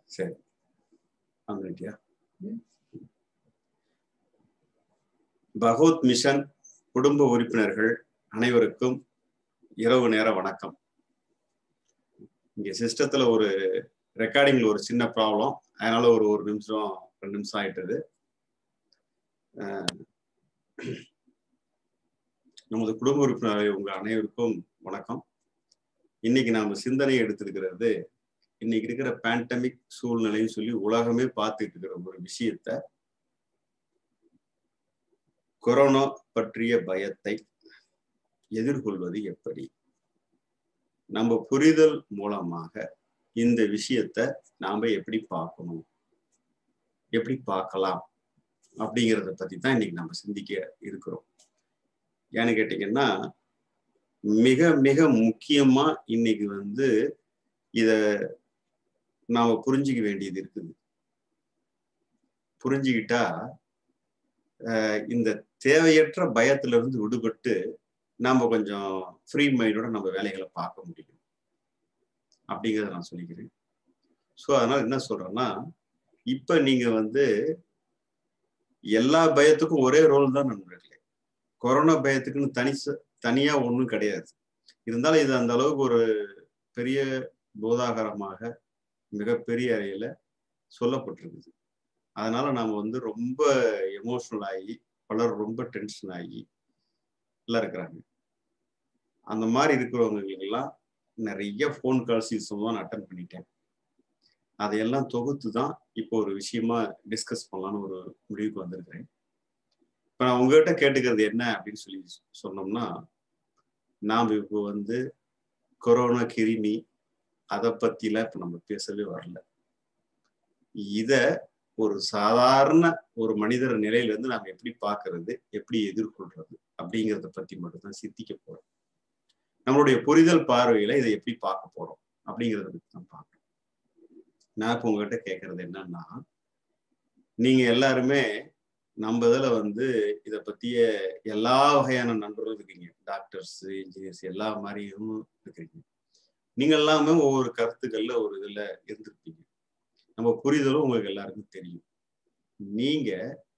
சரி வந்துட்டியா பகவத் மிஷன் குடும்ப உறுப்பினர்கள் அனைவருக்கும் இரவு நேர வணக்கம் இங்க சிஸ்டத்துல ஒரு ரெக்கார்டிங்ல ஒரு சின்ன ப்ராப்ளம் அதனால ஒரு ஒரு நிமிஷம் ரெண்டு நிமிஷம் ஆயிட்டது நமது குடும்ப உறுப்பினர்கள் உங்க அனைவருக்கும் வணக்கம் இன்னைக்கு நாம சிந்தனை எடுத்திருக்கிறது இன்னைக்கு இருக்கிற பேண்டமிக் சூழ்நிலைன்னு சொல்லி உலகமே பார்த்துட்டு இருக்கிற ஒரு விஷயத்த கொரோனா பற்றிய பயத்தை எதிர்கொள்வது எப்படி நம்ம புரிதல் மூலமாக இந்த விஷயத்த நாம எப்படி பார்க்கணும் எப்படி பார்க்கலாம் அப்படிங்கிறத பத்தி தான் இன்னைக்கு நம்ம சிந்திக்க இருக்கிறோம் ஏன்னு கேட்டீங்கன்னா மிக மிக முக்கியமா இன்னைக்கு வந்து இத நாம புரிஞ்சுக்க வேண்டியது இருக்குது புரிஞ்சுக்கிட்டா இந்த தேவையற்ற பயத்துல இருந்து விடுபட்டு நாம கொஞ்சம் ஃப்ரீ மைண்டோட நம்ம வேலைகளை பார்க்க முடியும் அப்படிங்கிறத நான் சொல்லிக்கிறேன் ஸோ அதனால என்ன சொல்றேன்னா இப்ப நீங்க வந்து எல்லா பயத்துக்கும் ஒரே ரோல் தான் நண்பர்களே கொரோனா பயத்துக்குன்னு தனி தனியா ஒன்றும் கிடையாது இருந்தாலும் இது அந்த அளவுக்கு ஒரு பெரிய போதாகரமாக மிகப்பெரிய அறையில சொல்லப்பட்டிருக்குது அதனால நாம வந்து ரொம்ப எமோஷனல் ஆகி பலர் ரொம்ப டென்ஷன் ஆகி எல்லாம் இருக்கிறாங்க அந்த மாதிரி இருக்கிறவங்களுக்கெல்லாம் நிறைய ஃபோன் கால்ஸ் இது நான் அட்டன் பண்ணிட்டேன் அதையெல்லாம் தொகுத்து தான் இப்போ ஒரு விஷயமா டிஸ்கஸ் பண்ணலான்னு ஒரு முடிவுக்கு வந்திருக்கிறேன் இப்போ நான் உங்ககிட்ட கேட்டுக்கிறது என்ன அப்படின்னு சொல்லி சொன்னோம்னா நாம் இப்போ வந்து கொரோனா கிருமி அதை பத்திலாம் இப்ப நம்ம பேசவே வரல இத ஒரு சாதாரண ஒரு மனிதர் நிலையில இருந்து நாம எப்படி பாக்குறது எப்படி எதிர்கொள்றது அப்படிங்கிறத பத்தி மட்டும்தான் சிந்திக்க போறோம் நம்மளுடைய புரிதல் பார்வையில இதை எப்படி பார்க்க போறோம் அப்படிங்கிறத பத்தி தான் பார்க்கணும் நான் இப்ப உங்ககிட்ட கேட்கறது என்னன்னா நீங்க எல்லாருமே நம்ம இதுல வந்து இதை பத்திய எல்லா வகையான நண்பர்களும் இருக்கீங்க டாக்டர்ஸ் இன்ஜினியர்ஸ் எல்லா மாதிரியும் இருக்கிறீங்க நீங்க எல்லாமே ஒவ்வொரு கருத்துக்கள்ல ஒரு இதுல இருந்திருப்பீங்க நம்ம புரிதலும் உங்களுக்கு எல்லாருக்கும் தெரியும் நீங்க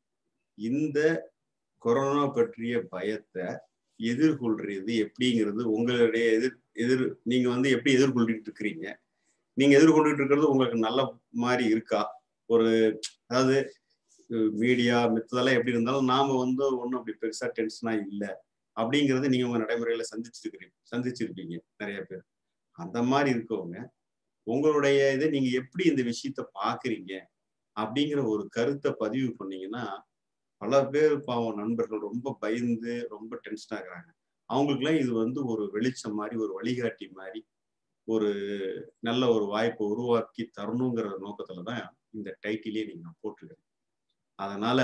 இந்த கொரோனா பற்றிய பயத்தை எதிர்கொள்றது எப்படிங்கிறது உங்களுடைய எதிர் எதிர் நீங்க வந்து எப்படி எதிர்கொண்டுட்டு இருக்கிறீங்க நீங்க எதிர்கொண்டுட்டு இருக்கிறது உங்களுக்கு நல்ல மாதிரி இருக்கா ஒரு அதாவது மீடியா மித்ததெல்லாம் எப்படி இருந்தாலும் நாம வந்து ஒன்றும் அப்படி பெருசா டென்ஷனா இல்லை அப்படிங்கறது நீங்க உங்க நடைமுறையில சந்திச்சிருக்கிறீங்க சந்திச்சிருப்பீங்க நிறைய பேர் அந்த மாதிரி இருக்கவங்க உங்களுடைய இதை நீங்க எப்படி இந்த விஷயத்த பாக்குறீங்க அப்படிங்கிற ஒரு கருத்தை பதிவு பண்ணீங்கன்னா பல பேர் பாவம் நண்பர்கள் ரொம்ப பயந்து ரொம்ப டென்ஷன் ஆகுறாங்க அவங்களுக்குலாம் இது வந்து ஒரு வெளிச்சம் மாதிரி ஒரு வழிகாட்டி மாதிரி ஒரு நல்ல ஒரு வாய்ப்பை உருவாக்கி தரணுங்கிற நோக்கத்துல தான் இந்த டைட்டிலே நீங்க போட்டிருக்கீங்க அதனால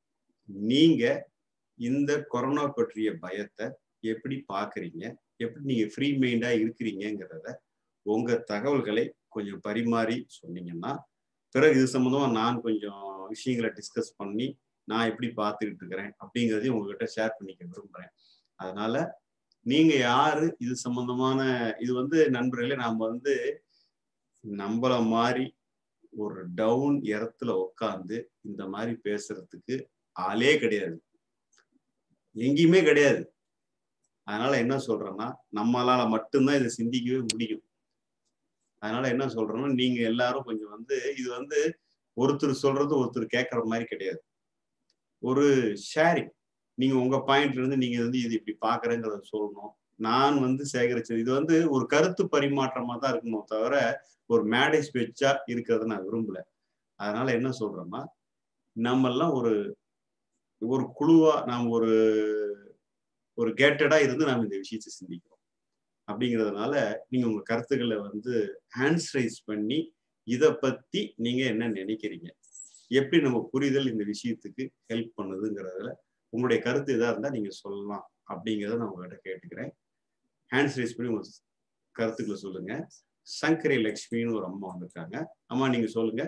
நீங்க இந்த கொரோனா பற்றிய பயத்தை எப்படி பாக்குறீங்க எப்படி நீங்க ஃப்ரீ மைண்டா இருக்கிறீங்கிறத உங்க தகவல்களை கொஞ்சம் பரிமாறி சொன்னீங்கன்னா பிறகு இது சம்மந்தமா நான் கொஞ்சம் விஷயங்களை டிஸ்கஸ் பண்ணி நான் எப்படி பார்த்துக்கிட்டு இருக்கிறேன் அப்படிங்கிறதையும் உங்ககிட்ட ஷேர் பண்ணிக்க விரும்புறேன் அதனால நீங்க யாரு இது சம்பந்தமான இது வந்து நண்பர்களே நாம வந்து நம்மள மாதிரி ஒரு டவுன் இடத்துல உட்காந்து இந்த மாதிரி பேசுறதுக்கு ஆளே கிடையாது எங்கேயுமே கிடையாது அதனால என்ன சொல்றேன்னா நம்மளால மட்டும்தான் இதை சிந்திக்கவே முடியும் அதனால என்ன சொல்றேன்னா நீங்க எல்லாரும் கொஞ்சம் வந்து இது வந்து ஒருத்தர் சொல்றது ஒருத்தர் கேட்கற மாதிரி கிடையாது ஒரு ஷேரிங் நீங்க உங்க பாயிண்ட்ல இருந்து நீங்க வந்து இது இப்படி பாக்குறேங்கிறத சொல்லணும் நான் வந்து சேகரிச்சது இது வந்து ஒரு கருத்து பரிமாற்றமா தான் இருக்கணும் தவிர ஒரு மேடை ஸ்பெச்சா இருக்கிறத நான் விரும்பல அதனால என்ன சொல்றேன்னா நம்ம எல்லாம் ஒரு ஒரு குழுவா நாம் ஒரு ஒரு கேட்டடா இருந்து நாம் இந்த விஷயத்தை சிந்திக்கிறோம் அப்படிங்கிறதுனால நீங்க உங்க கருத்துக்களை வந்து ஹேண்ட்ஸ் ரைஸ் பண்ணி இதை பத்தி நீங்க என்ன நினைக்கிறீங்க எப்படி நம்ம புரிதல் இந்த விஷயத்துக்கு ஹெல்ப் பண்ணுதுங்கிறதுல உங்களுடைய கருத்து எதா இருந்தா நீங்க சொல்லலாம் அப்படிங்கிறத நான் உங்ககிட்ட கேட்டுக்கிறேன் ஹேண்ட்ஸ் ரைஸ் பண்ணி உங்க கருத்துக்களை சொல்லுங்க சங்கரி லக்ஷ்மின்னு ஒரு அம்மா வந்திருக்காங்க அம்மா நீங்க சொல்லுங்க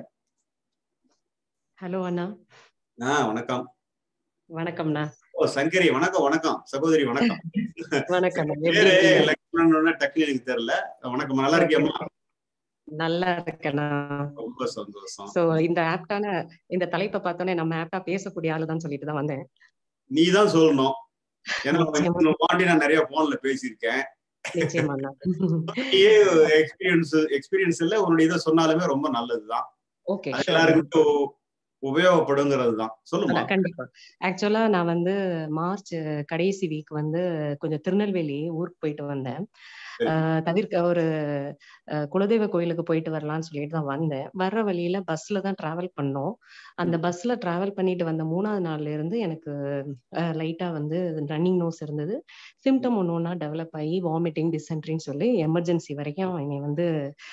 ஹலோ அண்ணா ஆ வணக்கம் வணக்கம்ண்ணா ஓ சங்கரி வணக்கம் வணக்கம் சகோதரி வணக்கம் வணக்கம் பேரு லக்ஷ்மணன் டக்குனு எனக்கு தெரியல வணக்கம் நல்லா இருக்கியம்மா நல்லா இருக்கேண்ணா ரொம்ப சந்தோஷம் சோ இந்த ஆப்டான இந்த தலைப்பை பார்த்தோன்னே நம்ம ஆப்டா பேசக்கூடிய ஆளுதான் சொல்லிட்டு தான் வந்தேன் நீ தான் சொல்லணும் ஏன்னா நிச்சயமா. வாட்டி நான் நிறைய போன்ல பேசியிருக்கேன் நிச்சயமாண்ணா நீயே எக்ஸ்பீரியன்ஸ் எக்ஸ்பீரியன்ஸ் இல்ல உன்னுடைய இதை சொன்னாலுமே ரொம்ப நல்லதுதான் ஓகே அது எல்லாருக்கும் உ- உபயோகப்படுங்கிறது தான் சொல்லுமா கண்டிப்பா ஆக்சுவலா நான் வந்து மார்ச் கடைசி வீக் வந்து கொஞ்சம் திருநெல்வேலி ஊருக்கு போயிட்டு வந்தேன் சரி. ஆஹ் தவிர்க்க ஒரு ஆஹ் குலதெய்வ கோயிலுக்கு போயிட்டு வரலாம்னு சொல்லிட்டு தான் வந்தேன் வர்ற வழியில பஸ்ல தான் டிராவல் பண்ணோம் அந்த பஸ்ல டிராவல் பண்ணிட்டு வந்த மூணாவது நாள்ல இருந்து எனக்கு லைட்டா வந்து ரன்னிங் நோஸ் இருந்தது சிம்டம் ஒன்று ஒன்றா டெவலப் ஆகி வாமிட்டிங் டிசென்ட்ரின்னு சொல்லி எமர்ஜென்சி வரைக்கும் என்னை வந்து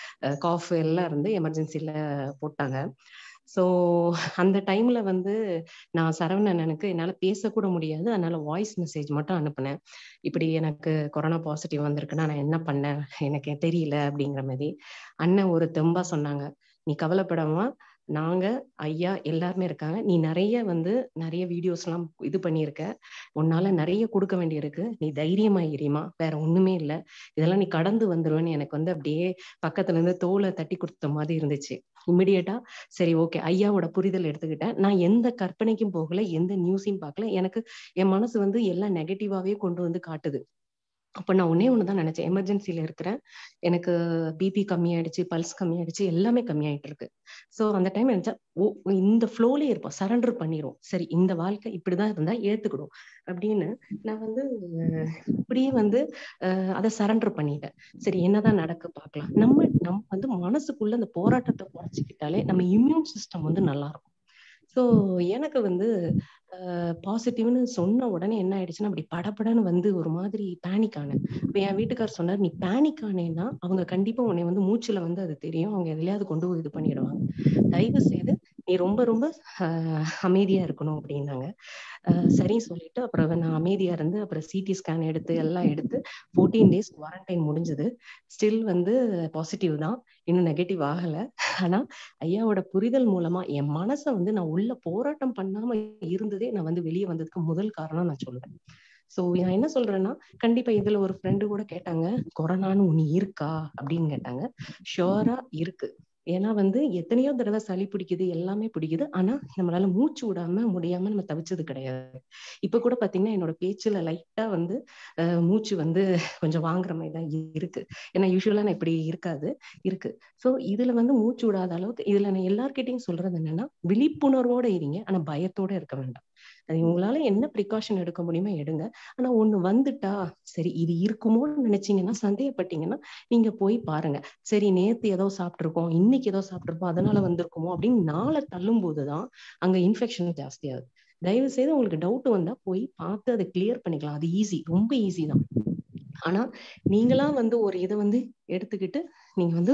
காஃப் எல்லாம் இருந்து எமர்ஜென்சில போட்டாங்க ஸோ அந்த டைம்ல வந்து நான் சரவணனுக்கு என்னால பேசக்கூட முடியாது அதனால வாய்ஸ் மெசேஜ் மட்டும் அனுப்புனேன் இப்படி எனக்கு கொரோனா பாசிட்டிவ் வந்திருக்குன்னா நான் என்ன பண்ணேன் எனக்கு தெரியல அப்படிங்கிற மாதிரி அண்ணன் ஒரு தெம்பா சொன்னாங்க நீ கவலைப்படாம நாங்க ஐயா எல்லாருமே இருக்காங்க நீ நிறைய வந்து நிறைய வீடியோஸ் எல்லாம் இது பண்ணியிருக்க உன்னால நிறைய கொடுக்க வேண்டியிருக்கு நீ தைரியமா இருமா வேற ஒண்ணுமே இல்ல இதெல்லாம் நீ கடந்து வந்துருவேன்னு எனக்கு வந்து அப்படியே பக்கத்துல இருந்து தோலை தட்டி கொடுத்த மாதிரி இருந்துச்சு இமிடியேட்டா சரி ஓகே ஐயாவோட புரிதல் எடுத்துக்கிட்டேன் நான் எந்த கற்பனைக்கும் போகல எந்த நியூஸையும் பார்க்கல எனக்கு என் மனசு வந்து எல்லாம் நெகட்டிவாவே கொண்டு வந்து காட்டுது அப்ப நான் ஒன்னே ஒண்ணுதான் நினைச்சேன் எமர்ஜென்சில இருக்கிறேன் எனக்கு பிபி கம்மியாயிடுச்சு பல்ஸ் கம்மியாயிடுச்சு எல்லாமே கம்மியாயிட்டு இருக்கு சோ அந்த டைம் நினைச்சா ஓ இந்த ஃப்ளோலே இருப்போம் சரண்டர் பண்ணிரும் சரி இந்த வாழ்க்கை இப்படிதான் இருந்தா ஏத்துக்கிடும் அப்படின்னு நான் வந்து அஹ், இப்படியே வந்து அஹ், அதை சரண்டர் பண்ணிட்டேன் சரி என்னதான் நடக்க பார்க்கலாம் நம்ம நம்ம வந்து மனசுக்குள்ள அந்த போராட்டத்தை குறைச்சிக்கிட்டாலே நம்ம இம்யூன் சிஸ்டம் வந்து நல்லா இருக்கும் ஸோ எனக்கு வந்து பாசிட்டிவ்னு சொன்ன உடனே என்ன ஆயிடுச்சுன்னா அப்படி படபடன்னு வந்து ஒரு மாதிரி பேனிக் ஆனேன் இப்போ என் வீட்டுக்கார் சொன்னார் நீ பேனிக் ஆனேன்னா அவங்க கண்டிப்பா உன்னை வந்து மூச்சுல வந்து அது தெரியும் அவங்க எதுலயாவது கொண்டு போய் இது பண்ணிடுவாங்க தயவு செய்து நீ ரொம்ப ரொம்ப ஆஹ், அமைதியா இருக்கணும் அப்படின்னாங்க ஆஹ், சரின்னு சொல்லிட்டு அப்புறம் நான் அமைதியா இருந்து அப்புறம் சிடி ஸ்கேன் எடுத்து எல்லாம் எடுத்து ஃபோர்டீன் டேஸ் குவாரண்டைன் முடிஞ்சது ஸ்டில் வந்து பாசிட்டிவ் தான் இன்னும் நெகட்டிவ் ஆகல ஆனா ஐயாவோட புரிதல் மூலமா என் மனசை வந்து நான் உள்ள போராட்டம் பண்ணாம இருந்ததே நான் வந்து வெளியே வந்ததுக்கு முதல் காரணம் நான் சொல்றேன் சோ நான் என்ன சொல்றேன்னா கண்டிப்பா இதுல ஒரு ஃப்ரெண்டு கூட கேட்டாங்க கொரோனான்னு ஒண்ணு இருக்கா அப்படின்னு கேட்டாங்க ஷுவரா இருக்கு ஏன்னா வந்து எத்தனையோ தடவை சளி பிடிக்குது எல்லாமே பிடிக்குது ஆனா நம்மளால மூச்சு விடாம முடியாம நம்ம தவிச்சது கிடையாது இப்ப கூட பாத்தீங்கன்னா என்னோட பேச்சுல லைட்டா வந்து அஹ், மூச்சு வந்து கொஞ்சம் வாங்குற மாதிரி தான் இருக்கு ஏன்னா யூஸ்வலா நான் இப்படி இருக்காது இருக்கு சோ இதுல வந்து மூச்சு விடாத அளவுக்கு இதுல நான் எல்லார்கிட்டயும் சொல்றது என்னன்னா விழிப்புணர்வோட இருங்க ஆனா பயத்தோட இருக்க வேண்டாம் அது உங்களால என்ன ப்ரிகாஷன் எடுக்க முடியுமோ எடுங்க ஆனா ஒண்ணு வந்துட்டா சரி இது இருக்குமோன்னு நினைச்சீங்கன்னா சந்தேகப்பட்டீங்கன்னா நீங்க போய் பாருங்க சரி நேத்து ஏதோ சாப்பிட்டிருக்கோம் இன்னைக்கு ஏதோ சாப்பிட்டிருக்கோம் அதனால வந்திருக்குமோ அப்படின்னு நாளை தள்ளும் போதுதான் அங்க இன்ஃபெக்ஷன் ஜாஸ்தியாகுது தயவு செய்து உங்களுக்கு டவுட் வந்தா போய் பார்த்து அதை கிளியர் பண்ணிக்கலாம் அது ஈஸி ரொம்ப ஈஸி தான் ஆனா நீங்களா வந்து ஒரு இதை வந்து எடுத்துக்கிட்டு நீங்க வந்து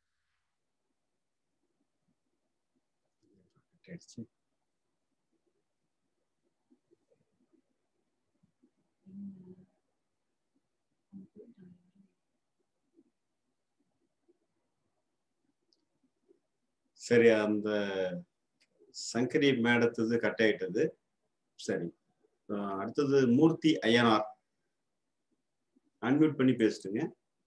சரி அந்த சங்கரி மேடத்தது கட் ஆயிட்டது சரி அஹ் அடுத்தது மூர்த்தி ஐயனார் அன்மியூட் பண்ணி பேசிட்டுங்க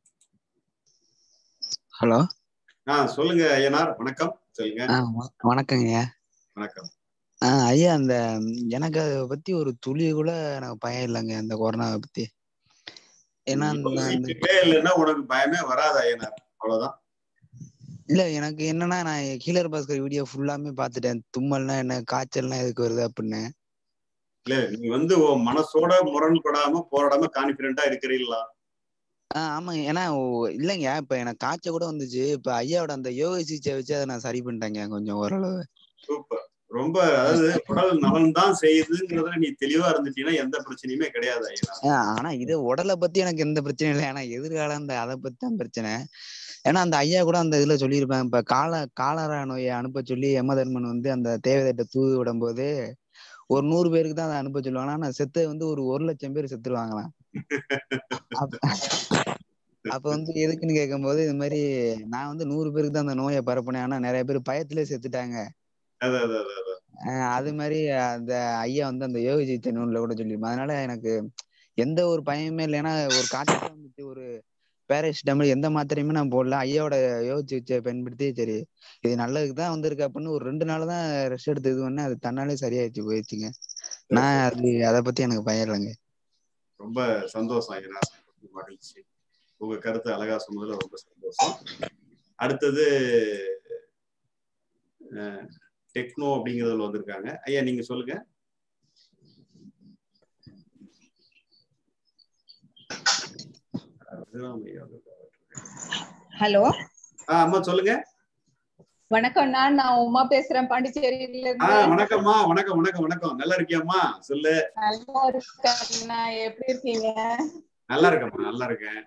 ஹலோ ஆ சொல்லுங்க ஐயனார் வணக்கம் சொல்லுங்க ஆ வ- வணக்கங்கய்யா வணக்கம் ஆ ஐயா அந்த ம், எனக்கு அதை பத்தி ஒரு துளி கூட எனக்கு பயம் இல்லைங்க அந்த கொரோனாவை பத்தி ஏன்னா அந்த அந்த- யோசிச்சுட்டே இல்லைன்னா உனக்கு பயமே வராது ஐயனார் அவ்வளவுதான் இல்ல எனக்கு என்னன்னா நான் ஹீலர் பாஸ்கர் வீடியோ ஃபுல்லாமே பார்த்துட்டேன் தும்மல்னா என்ன காய்ச்சல்னா எதுக்கு வருது அப்படின்னு இல்ல நீ வந்து உன் மனசோட முரண்படாம போராடாம கான்பிடண்டா இருக்கிறீங்களா ஆ ஆமாங்க ஏன்னா ஓ- இல்லைங்க இப்ப எனக்கு காய்ச்சல் கூட வந்துச்சு இப்ப ஐயாவோட அந்த யோகா சிகிச்சை வச்சு அதை நான் சரி பண்ணிட்டேங்க கொஞ்சம் ஓரளவு சூப்பர் ரொம்ப அதாவது உடல் நலன் தான் செய்யுதுங்கிறதுல நீ தெளிவா இருந்துட்டீங்கன்னா எந்த பிரச்சனையுமே கிடையாது ஐயனார் ஆ, ஆனா இது உடலை பத்தி எனக்கு எந்த பிரச்சனையும் இல்லை ஆனா எதிர்காலம் அந்த அதை பத்தி தான் பிரச்சனை ஏன்னா அந்த ஐயா கூட அந்த இதுல சொல்லியிருப்பேன் இப்ப கால காலரா நோயை அனுப்ப சொல்லி யமதர்மன் வந்து அந்த தேவதைட்ட தூவி விடும்போது ஒரு நூறு பேருக்கு தான் அதை அனுப்ப சொல்லுவாங்க ஆனா செத்து வந்து ஒரு ஒரு லட்சம் பேர் செத்துருவாங்களாம் அப்ப அப்ப வந்து எதுக்குன்னு கேட்கும்போது இது மாதிரி நான் வந்து நூறு பேருக்கு தான் அந்த நோயை பரப்புனேன் ஆனா நிறைய பேர் பயத்திலே செத்துட்டாங்க அது அது அது அது. ஆஹ் அது மாதிரி அந்த ஐயா வந்து அந்த யோகி சிகிச்சை நூல்ல கூட சொல்லியிருப்பாங்க அதனால எனக்கு எந்த ஒரு பயமே இல்லை ஏன்னா ஒரு காய்ச்சல் வந்துச்சு ஒரு பேராசிட்டமால் எந்த மாத்திரையுமே நான் போடல ஐயாவோட யோசிச்சு வச்ச பயன்படுத்தி சரி இது நல்லதுக்கு தான் வந்திருக்கு அப்படின்னு ஒரு ரெண்டு நாள் தான் ரெஸ்ட் எடுத்து இது பண்ணேன் அது தன்னாலே சரியாயிடுச்சு போயிடுச்சுங்க நான் அது அதை பத்தி எனக்கு பயம் இல்லைங்க ரொம்ப சந்தோஷம் ஐயா மகிழ்ச்சி உங்க கருத்து அழகா சொன்னதுல ரொம்ப சந்தோஷம் அடுத்தது டெக்னோ அப்படிங்கிறதுல வந்திருக்காங்க ஐயா நீங்க சொல்லுங்க ஹலோ ஆ அம்மா சொல்லுங்க வணக்கம்ண்ணா நான் உமா பேசுறேன் பாண்டிச்சேரியில ஆ இருந்து வணக்கம்மா வணக்கம் வணக்கம் வணக்கம் நல்லா இருக்கியாம்மா சொல்லு நல்லா இருக்கேண்ணா எப்படி இருக்கீங்க நல்லா இருக்கேம்மா நல்லா இருக்கேன்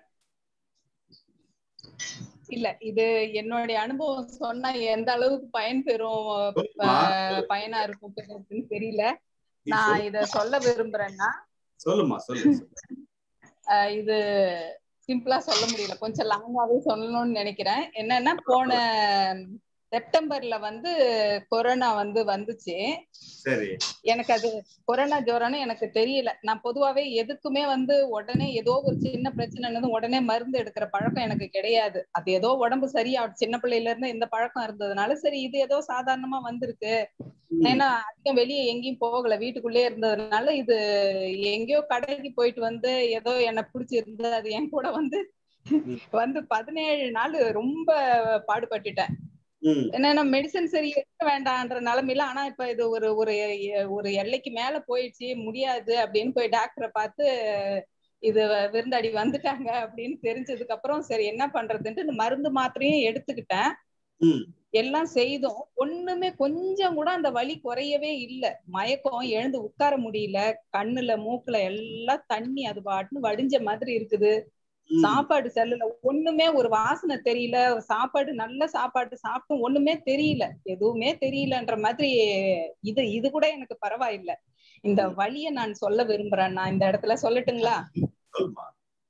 இல்ல இது என்னுடைய அனுபவம் சொன்னா எந்த அளவுக்கு பயன் பெறும் சொல்லுமா அஹ், பயனா இருக்கும் பெறும்னு தெரியல நீ நான் சொல்லு. இத சொல்ல விரும்புறேன்னா சொல்லுமா சொல்லு அஹ், இது சிம்பிளா சொல்ல முடியல கொஞ்சம் லாங்காவே சொல்லணும்னு நினைக்கிறேன் என்னன்னா போன செப்டம்பர்ல வந்து கொரோனா வந்து வந்துச்சு சரி எனக்கு அது கொரோனா ஜுரம்னு எனக்கு தெரியல நான் பொதுவாவே எதுக்குமே வந்து உடனே ஏதோ ஒரு சின்ன பிரச்சனைன்னு உடனே மருந்து எடுக்கிற பழக்கம் எனக்கு கிடையாது அது ஏதோ உடம்பு சரியா சின்ன பிள்ளையில இருந்து இந்த பழக்கம் இருந்ததுனால சரி இது ஏதோ சாதாரணமா வந்திருக்கு ம், ஏன்னா அதிகம் வெளியே எங்கேயும் போகல வீட்டுக்குள்ளே இருந்ததுனால இது எங்கேயோ கடைக்கு போயிட்டு வந்து ஏதோ என்ன பிடிச்சிருந்து அது என் கூட வந்து ம். வந்து பதினேழு நாள் ரொம்ப பாடுபட்டுட்டேன் ம், என்னன்னா மெடிசன் சரி எடுக்க வேண்டாம்ன்ற நிலைமையில ஆனா இப்ப இது ஒரு ஒரு ஒரு எல்லைக்கு மேல போயிடுச்சு முடியாது அப்படின்னு போய் டாக்டரை பார்த்து இது விருந்தாடி வந்துட்டாங்க அப்படின்னு தெரிஞ்சதுக்கு அப்புறம் சரி என்ன பண்றதுன்ட்டு இந்த மருந்து மாத்திரையும் எடுத்துக்கிட்டேன் ம். எல்லாம் செய்தோம் ஒண்ணுமே கொஞ்சம் கூட அந்த வலி குறையவே இல்ல மயக்கம் எழுந்து உட்கார முடியல கண்ணுல மூக்குல எல்லாம் தண்ணி அது பாட்டுன்னு வடிஞ்ச மாதிரி இருக்குது ம். சாப்பாடு செல்லல ஒண்ணுமே ஒரு வாசனை தெரியல சாப்பாடு நல்ல சாப்பாடு சாப்பிட்டும் ஒண்ணுமே தெரியல எதுவுமே தெரியலன்ற மாதிரி இது இது கூட எனக்கு பரவாயில்ல இந்த வழிய நான் சொல்ல விரும்புறேன் நான் இந்த இடத்துல சொல்லட்டுங்களா சொல்லுமா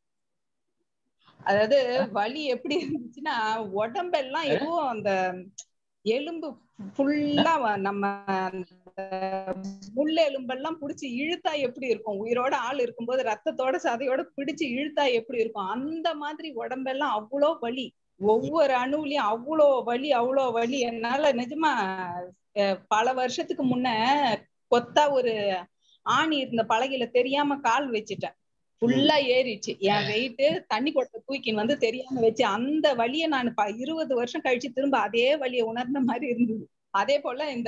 அதாவது வலி எப்படி இருந்துச்சுன்னா உடம்பெல்லாம் எதுவும் அந்த எலும்பு ஃபுல்லா நம்ம அந்த முள் எலும்பெல்லாம் புடிச்சு இழுத்தா எப்படி இருக்கும் உயிரோட ஆள் இருக்கும்போது ரத்தத்தோட சதையோட பிடிச்சு இழுத்தா எப்படி இருக்கும் அந்த மாதிரி உடம்பெல்லாம் அவ்வளோ வலி ஒவ்வொரு அணுவுலயும் அவ்வளோ வலி அவ்வளோ வலி என்னால நிஜமா அஹ், பல வருஷத்துக்கு முன்ன கொத்தா ஒரு ஆணி இருந்த பலகையில தெரியாம கால் வச்சுட்டேன் ஃபுல்லா ஏறிடுச்சு என் வெயிட் தண்ணி கொட்ட தூக்கின்னு வந்து தெரியாம வச்சு அந்த வலியை நான் ப- இருபது வருஷம் கழிச்சு திரும்ப அதே வலியை உணர்ந்த மாதிரி இருந்தது அதே போல இந்த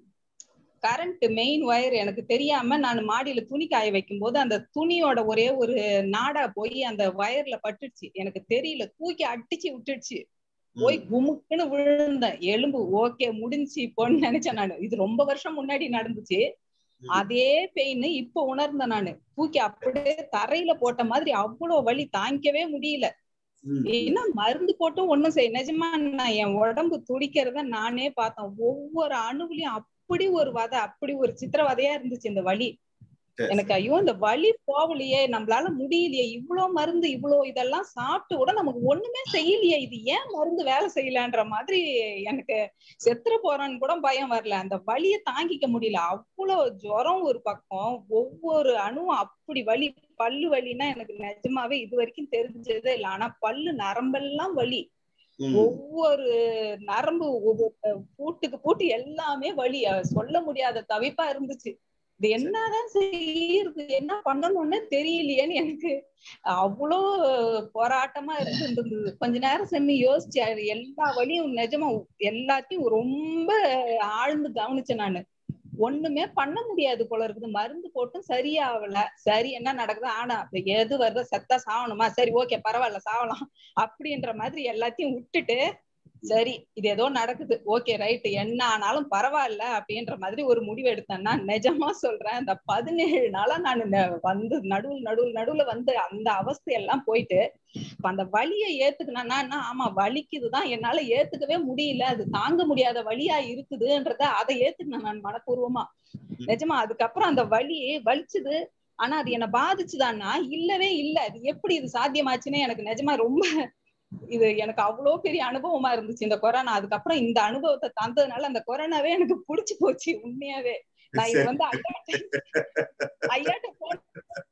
கரண்ட் மெயின் ஒயர் எனக்கு தெரியாம நான் மாடியில துணி காய வைக்கும் போது அந்த துணியோட ஒரே ஒரு நாடா போய் அந்த ஒயர்ல பட்டுடுச்சு எனக்கு தெரியல தூக்கி அடிச்சு விட்டுடுச்சு போய் குமுக்குன்னு விழுந்தேன் எலும்பு ஓகே முடிஞ்சு போன்னு நினைச்சேன் நானு இது ரொம்ப வருஷம் முன்னாடி நடந்துச்சு ம். அதே பெயின் இப்ப உணர்ந்தேன் நானு தூக்கி அப்படியே தரையில போட்ட மாதிரி அவ்வளவு வலி தாங்கிக்கவே முடியல ம். ஏன்னா மருந்து போட்டும் ஒண்ணும் செய்ய நிஜமா நான் என் உடம்பு துடிக்கிறத நானே பார்த்தேன் ஒவ்வொரு அணுவுலயும் அப்படி ஒரு வதை அப்படி ஒரு சித்திரவதையா இருந்துச்சு இந்த வலி சரி, எனக்கு ஐயோ இந்த வலி போகலையே நம்மளால முடியலையே இவ்ளோ மருந்து இவ்ளோ இதெல்லாம் சாப்பிட்டு கூட நமக்கு ஒண்ணுமே செய்யலையே இது ஏன் மருந்து வேலை செய்யலன்ற மாதிரி எனக்கு செத்துற போறேன்னு கூட பயம் வரல அந்த வலியை தாங்கிக்க முடியல அவ்வளவு ஜுரம் ஒரு பக்கம் ஒவ்வொரு அணுவும் அப்படி வலி பல்லு வலின்னா எனக்கு நிஜமாவே இது வரைக்கும் தெரிஞ்சதே இல்லை ஆனா பல்லு நரம்பெல்லாம் வலி ம். ஒவ்வொரு நரம்பு ஒவ்வொரு பூட்டுக்கு பூட்டு எல்லாமே வலி அஹ் சொல்ல முடியாத தவிப்பா இருந்துச்சு இது என்னதான் செய்யறது என்ன பண்ணணும்னு தெரியலையேன்னு எனக்கு அவ்வளோ போராட்டமா இருந்தது கொஞ்ச நேரம் செம்மி யோசிச்சு அது எல்லா வழியும் நிஜமா எல்லாத்தையும் ரொம்ப ஆழ்ந்து கவனிச்சேன் நானு ஒண்ணுமே பண்ண முடியாது போல இருக்குது மருந்து போட்டும் சரியாகல சரி என்ன நடக்குது ஆனா இப்ப எது வருதோ செத்தா சாவணுமா சரி ஓகே பரவாயில்ல சாவலாம் அப்படின்ற மாதிரி எல்லாத்தையும் விட்டுட்டு சரி இது ஏதோ நடக்குது ஓகே ரைட் என்ன ஆனாலும் பரவாயில்ல அப்படின்ற மாதிரி ஒரு முடிவு எடுத்தேன்னா நிஜமா சொல்றேன் இந்த பதினேழு நாளா நான் வந்து நடுவில் நடுவில் நடுவுல வந்து அந்த அவஸ்தையெல்லாம் போயிட்டு இப்ப அந்த வலியை ஏத்துக்கினா ஆமா வலிக்குதுதான் என்னால ஏத்துக்கவே முடியல அது தாங்க முடியாத வலியா இருக்குதுன்றத அதை ஏத்துக்கினேன் நான் மனப்பூர்வமா நிஜமா அதுக்கப்புறம் அந்த வலி வலிச்சுது ஆனா அது என்ன பாதிச்சுதான்னா இல்லவே இல்ல அது எப்படி இது சாத்தியமாச்சுன்னு எனக்கு நிஜமா ரொம்ப இது எனக்கு அவ்வளவு பெரிய அனுபவமா இருந்துச்சு இந்த கொரோனா அதுக்கப்புறம் இந்த அனுபவத்தை தந்ததுனால அந்த கொரோனாவே எனக்கு புடிச்சு போச்சு உண்மையாவே நான் இது வந்து ஐயாட்ட ஐயாட்ட போன்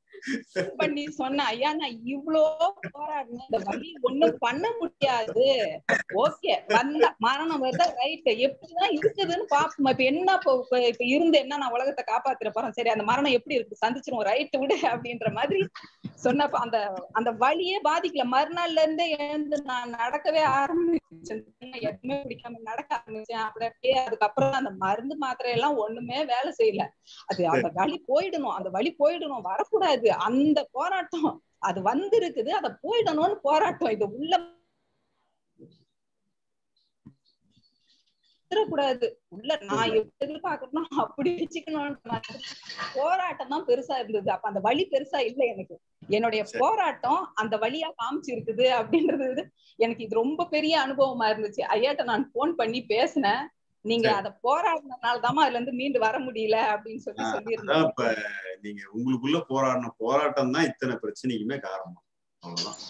பண்ணி சொன்னேன் ஐயா நான் இவ்ளோ போராடினேன் இந்த வலி ஒண்ணும் பண்ண முடியாது ஓகே வந்த மரணம் வருதா ரைட் எப்படிதான் இருக்குதுன்னு பாப்போம் இப்ப என்ன இப்ப இப்ப- இப்ப இருந்து என்ன நான் உலகத்தை காப்பாத்திர போறேன் சரி அந்த மரணம் எப்படி இருக்கு சந்திச்சிருவோம் ரைட் விடு அப்படின்ற மாதிரி சொன்னப்ப அந்த அந்த வலியே பாதிக்கல மறுநாள்ல இருந்தே எழுந்து நான் நடக்கவே ஆரம்பிச்சேன் எதுவுமே பிடிக்காம நடக்க ஆரம்பிச்சேன் அப்படி அப்படியே அதுக்கப்புறம் அந்த மருந்து மாத்திரை எல்லாம் ஒண்ணுமே வேலை செய்யல அது அந்த வலி போயிடணும் அந்த வலி போயிடணும் வரக்கூடாது அந்த போராட்டம் அது வந்திருக்குது அத போயிடணும்னு போராட்டம் இது உள்ள கூடாது உள்ள நான் எப்படி எதிர்பார்க்கணும் அப்படி வச்சுக்கணும்ன்ற மாதிரி போராட்டம் தான் பெருசா இருந்தது அப்ப அந்த வலி பெருசா இல்ல எனக்கு என்னுடைய சரி. போராட்டம் அந்த வழியா காமிச்சிருக்குது அப்படின்றது எனக்கு இது ரொம்ப பெரிய அனுபவமா இருந்துச்சு ஐயாட்ட நான் போன் பண்ணி பேசினேன் நீங்க சரி. அத போராடினதுனால தான் அதுல இருந்து மீண்டு வர முடியல அப்படின்னு சொல்லி அதான் சொல்லியிருந்தேன் இப்ப நீங்க உங்களுக்குள்ள போராடின போராட்டம் தான் இத்தனை பிரச்சனைக்குமே காரணம் அவ்வளவுதான்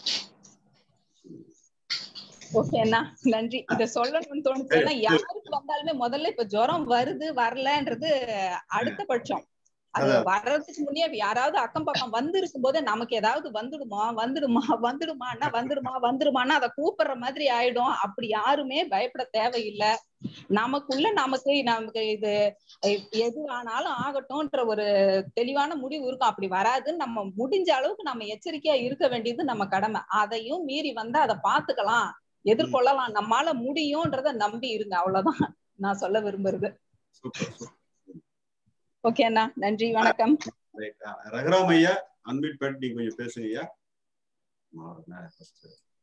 ஓகேண்ணா நன்றி இத சொல்லணும்னு தோணுச்சு ஏன்னா யாருக்கு வந்தாலுமே முதல்ல இப்ப ஜுரம் வருது வரலன்றது அடுத்த பட்சம் அது அதான். வர்றதுக்கு முன்னே யாராவது அக்கம் பக்கம் வந்திருக்கும் போதே நமக்கு ஏதாவது வந்துடுமா வந்துடுமா வந்துடுமான்னா வந்துடுமா வந்துடுமான்னா அதை கூப்பிடுற மாதிரி ஆயிடும் அப்படி யாருமே பயப்பட தேவையில்லை நமக்குள்ள நமக்கு நமக்கு இது எ- எது ஆனாலும் ஆகட்டும்ன்ற ஒரு தெளிவான முடிவு இருக்கும் அப்படி வராதுன்னு நம்ம முடிஞ்ச அளவுக்கு நம்ம எச்சரிக்கையா இருக்க வேண்டியது நம்ம கடமை அதையும் மீறி வந்தா அதை பாத்துக்கலாம் எதிர்கொள்ளலாம் நம்மால முடியும்ன்றத நம்பி இருங்க அவ்வளவுதான் நான் சொல்ல விரும்புறது சூப்பர் சூப்பர் ஓகே அண்ணா நன்றி வணக்கம் ரைட் ரகுராம் ஐயா அன்மிட் பண்ணி நீங்க கொஞ்சம் பேசுங்க ஐயா மாறுங்க, first.